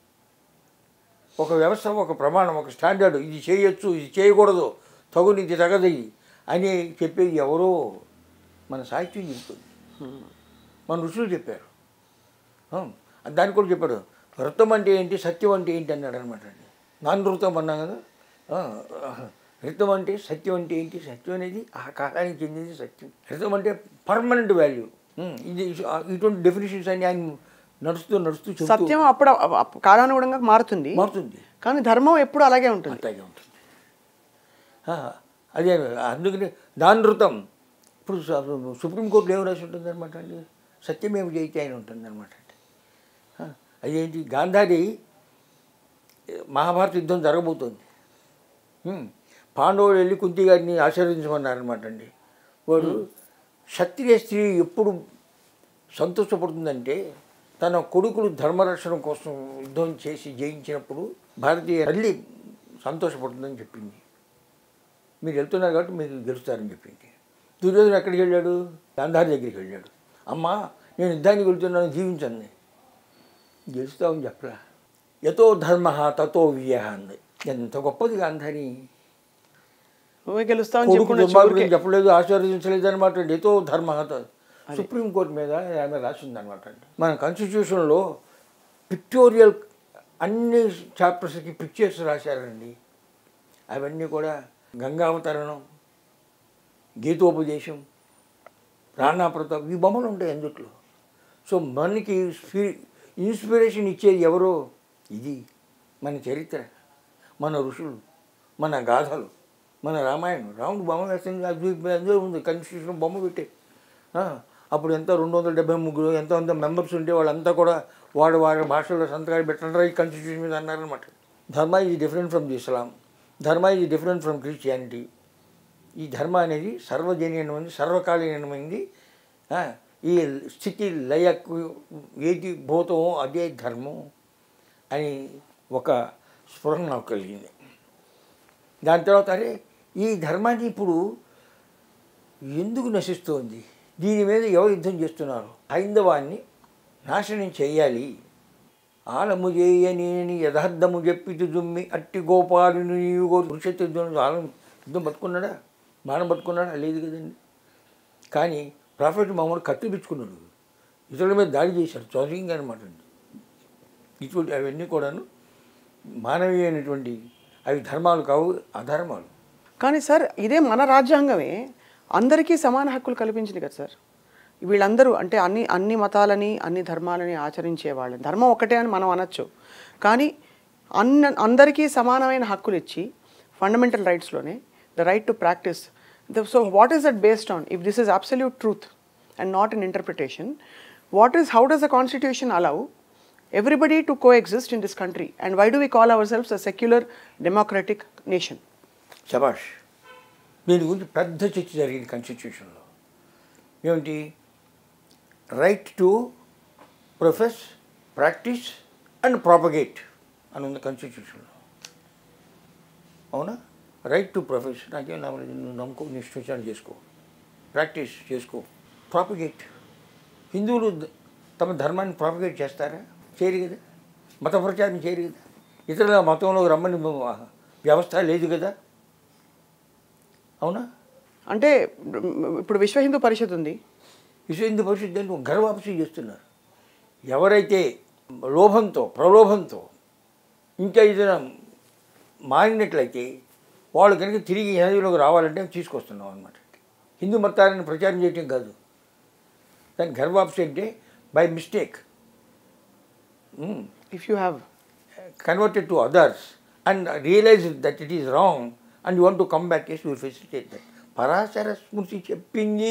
ఒక వ్యవస్థ ఒక ప్రమాణం ఒక స్టాండర్డ్ ఇది చేయొచ్చు ఇది చేయకూడదు తగుని ఇది తగది అని చెప్పేది ఎవరో మన సాహిత్యం చెప్తుంది మన ఋషులు చెప్పారు ఆ, దానికి కూడా చెప్పాడు వృత్తం అంటే ఏంటి సత్యం అంటే ఏంటి అన్నాడు అనమాట అండి నాన్ వృత్తం అన్నాం కదా ఆ, ఋతం అంటే సత్యం అంటే ఏంటి సత్యం అనేది ఆ కాలానికి చెందింది సత్యం ఋతం అంటే పర్మనెంట్ వాల్యూ ఇది ఇటువంటి డెఫినేషన్స్ అన్ని ఆయన నడుస్తూ నడుస్తూ చెబుతూ సత్యం అప్పుడు అప్- కాలానుగుణంగా మారుతుంది మారుతుంది కానీ ధర్మం ఎప్పుడు అలాగే ఉంటుంది అట్లాగే ఉంటుంది ఆ, అదే అందుకని దాని ఋతం ఇప్పుడు సు- సుప్రీంకోర్టులో ఏం రాసి ఉంటుంది అనమాట అండి సత్యమేమి జయితే ఆయన ఉంటుంది అనమాట అండి ఆ, అదేంటి గాంధారి మహాభారత యుద్ధం జరగబోతోంది ఉమ్, పాండవులు వెళ్ళి కుంతి గారిని ఆశీర్వదించమన్నారనమాట అండి వాడు క్షత్రియ స్త్రీ ఎప్పుడు సంతోషపడుతుందంటే తన కొడుకులు ధర్మరక్షణ కోసం యుద్ధం చేసి జయించినప్పుడు భారతీయ తల్లి సంతోషపడుతుందని చెప్పింది మీరు వెళ్తున్నారు కాబట్టి మీరు గెలుస్తారని చెప్పింది దుర్యోధన ఎక్కడికి వెళ్ళాడు గాంధారి దగ్గరికి వెళ్ళాడు అమ్మా నేను యుద్ధానికి వెళ్తున్నాను జీవించండి గెలుస్తామని చెప్పలా యతో ధర్మ తతో విజయ అంది ఎంత గొప్పది గాంధారి నువ్వే గెలుస్తావని కొడుకు చెప్పుకున్న దుర్మార్గుడు ఏం చెప్పలేదు ఆశీర్వదించలేదు అనమాట ఏతో ధర్మ సుప్రీంకోర్టు మీద ఆమె రాసింది అనమాట మన కాన్స్టిట్యూషన్లో పిక్టోరియల్ అన్ని చాప్టర్స్కి పిక్చర్స్ రాశారండి అవన్నీ కూడా గంగావతరణం గీతోపదేశం రాణా ప్రతాప్ ఈ బొమ్మలు ఉంటాయి అందుట్లో సో మనకి స్పి- ఇన్స్పిరేషన్ ఇచ్చేది ఎవరో ఇది మన చరిత్ర మన ఋషులు మన గాథలు మన రామాయణం రాముడు బొమ్మ వేస్తుంది అది అందులో ఉంది కాన్స్టిట్యూషన్ బొమ్మ పెట్టే ఆ, అప్పుడు ఎంత రెండు వందల డెబ్బై ముగ్గురు ఎంత అంత మెంబర్స్ ఉంటే వాళ్ళంతా కూడా వాడు వాడి భాషలో సంతకాలు పెట్టండి ఈ కాన్స్టిట్యూషన్ మీద అన్నారనమాట dharma is different from the Islam dharma is different from Christianity ఈ ధర్మ అనేది సర్వజనీయమైనది సర్వకాలీనమైంది ఆ, ఈ స్థితి లయకు ఏది భూతమో అదే ధర్మం అని ఒక స్ఫురణ నాకు కలిగింది దాని తర్వాత అరే ఈ ధర్మాన్ని ఇప్పుడు ఎందుకు నశిస్తోంది దీని మీద ఎవరు యుద్ధం చేస్తున్నారు హైందవాన్ని నాశనం చేయాలి ఆలము చేయని యథార్థము చెప్పితు దుమ్మి అట్టి గోపాలుని నీవు గో పురుషత్వం ఆలం యుద్ధం పట్టుకున్నాడా బాణం పట్టుకున్నాడా లేదు కదండి కానీ ప్రాఫిట్ మామూలు కత్తి పిచ్చుకున్నాడు ఇతరుల మీద దాడి చేశాడు చౌరింగ్ అనమాట అండి ఇటువంటి అవన్నీ కూడాను మానవీయమైనటువంటి అవి ధర్మాలు కావు అధర్మాలు కానీ సార్ ఇదే మన రాజ్యాంగమే అందరికీ సమాన హక్కులు కల్పించింది కదా సార్ వీళ్ళందరూ అంటే అన్ని అన్ని మతాలని అన్ని ధర్మాలని ఆచరించే వాళ్ళని ధర్మం ఒకటే అని మనం అనొచ్చు కానీ అన్న అందరికీ సమానమైన హక్కులు ఇచ్చి ఫండమెంటల్ రైట్స్లోనే the right to practice so what is that based on if this is absolute truth and not in interpretation what is how does the constitution allow everybody to coexist in this country and why do we call ourselves a secular democratic nation శబాష్ దీని గురించి పెద్ద చర్చ జరిగింది కాన్స్టిట్యూషన్లో ఏమిటి right to profess practice and propagate అని ఉంది కాన్స్టిట్యూషన్లో అవునా రైట్ టు ప్రొఫెస్ నాకేం నమ్మలేదు నువ్వు నమ్ముకో నీ ఇష్టం చేసుకో ప్రాక్టీస్ చేసుకో ప్రాపగేట్ హిందువులు ద- తమ ధర్మాన్ని ప్రాపగేట్ చేస్తారా చేయరు కదా మత ప్రచారం చేయరు కదా ఇతరుల మతంలో రమ్మని వ్యవస్థ లేదు కదా అవునా అంటే ఇప్పుడు విశ్వ హిందూ పరిషత్ ఉంది విశ్వ హిందూ పరిషత్ దాన్ని ఒక గర్వాపసి చేస్తున్నారు ఎవరైతే లోభంతో ప్రలోభంతో ఇంకా ఏదైనా మారినట్లయితే వాళ్ళు కనుక తిరిగి హిందీలోకి రావాలంటే తీసుకొస్తున్నాం అనమాట హిందూ మతాన్ని ప్రచారం చేయటం కాదు దాని గర్వాపసి అంటే by mistake if you have converted to others and realise that it is wrong and you want to come back yes your facilitate that Parashara స్మృతి చెప్పింది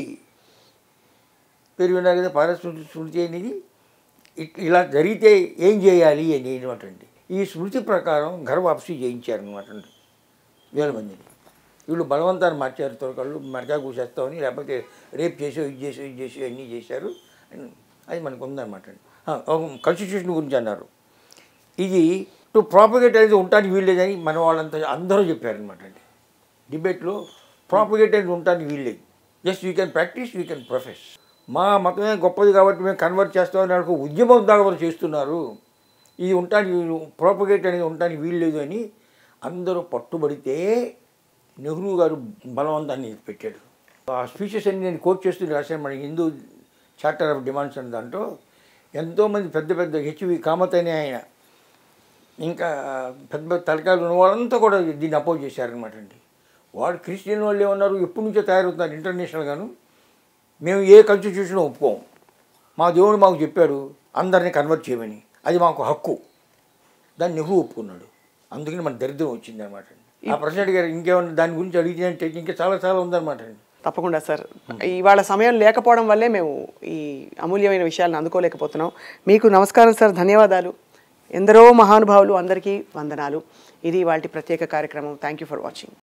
పేరు విన్నారు కదా పరాశర స్మృతి అనేది ఇ- ఇలా జరిగితే ఏం చేయాలి అని అనమాటండి ఈ స్మృతి ప్రకారం గర్వాప్సి చేయించారనమాట అండి వేల మందిని వీళ్ళు బలవంతాన్ని మార్చారు తొరకళ్ళు మరకా కూసేస్తామని లేకపోతే రేప్ చేసో ఇది చేసో ఇది చేసో అన్నీ చేశారు అని అది మనకు ఉందన్నమాట అండి కాన్స్టిట్యూషన్ గురించి అన్నారు ఇది టు ప్రాపగేట్ అనేది ఉండటానికి వీల్లేదని మన వాళ్ళంతా అందరూ చెప్పారనమాట అండి డిబేట్లో ప్రాపగేట్ అనేది ఉండటానికి వీల్లేదు just you can practice you can profess మా మతమే గొప్పది కాబట్టి మేము కన్వర్ట్ చేస్తామని వాళ్ళకు ఉద్యమం దాకా వారు చేస్తున్నారు ఇది ఉండటానికి ప్రాపగేట్ అనేది ఉండటానికి వీల్లేదు అని అందరూ పట్టుబడితే నెహ్రూ గారు బలవంతాన్ని పెట్టాడు ఆ స్పీచెస్ అన్ని నేను కోట్ చేస్తూ రాశాను మన హిందూ చార్టర్ ఆఫ్ డిమాండ్స్ అని దాంట్లో ఎంతోమంది పెద్ద పెద్ద హెచ్వి కామత్ అనే ఆయన ఇంకా పెద్ద పెద్ద తలకాయలు ఉన్న వాళ్ళంతా కూడా దీన్ని అపోజ్ చేశారనమాట అండి వాడు క్రిస్టియన్ వాళ్ళు ఏమన్నారు ఎప్పటి నుంచో తయారవుతున్నారు ఇంటర్నేషనల్గాను మేము ఏ కాన్స్టిట్యూషన్ ఒప్పుకోం మా దేవుడు మాకు చెప్పాడు అందరినీ కన్వర్ట్ చేయమని అది మాకు హక్కు దాన్ని నెహ్రూ ఒప్పుకున్నాడు అందుకని మన దరిద్రం వచ్చింది అనమాట అండి ఆ ప్రెసిడెంట్ గారు ఇంకేమన్నా దాని గురించి అడిగితే ఇంకా చాలా చాలా ఉందన్నమాట అండి తప్పకుండా సార్ ఇవాళ సమయం లేకపోవడం వల్లే మేము ఈ అమూల్యమైన విషయాలను అందుకోలేకపోతున్నాం మీకు నమస్కారం సార్ ధన్యవాదాలు ఎందరో మహానుభావులు అందరికీ వందనాలు ఇది వాటి ప్రత్యేక కార్యక్రమం థ్యాంక్ యూ ఫర్ వాచింగ్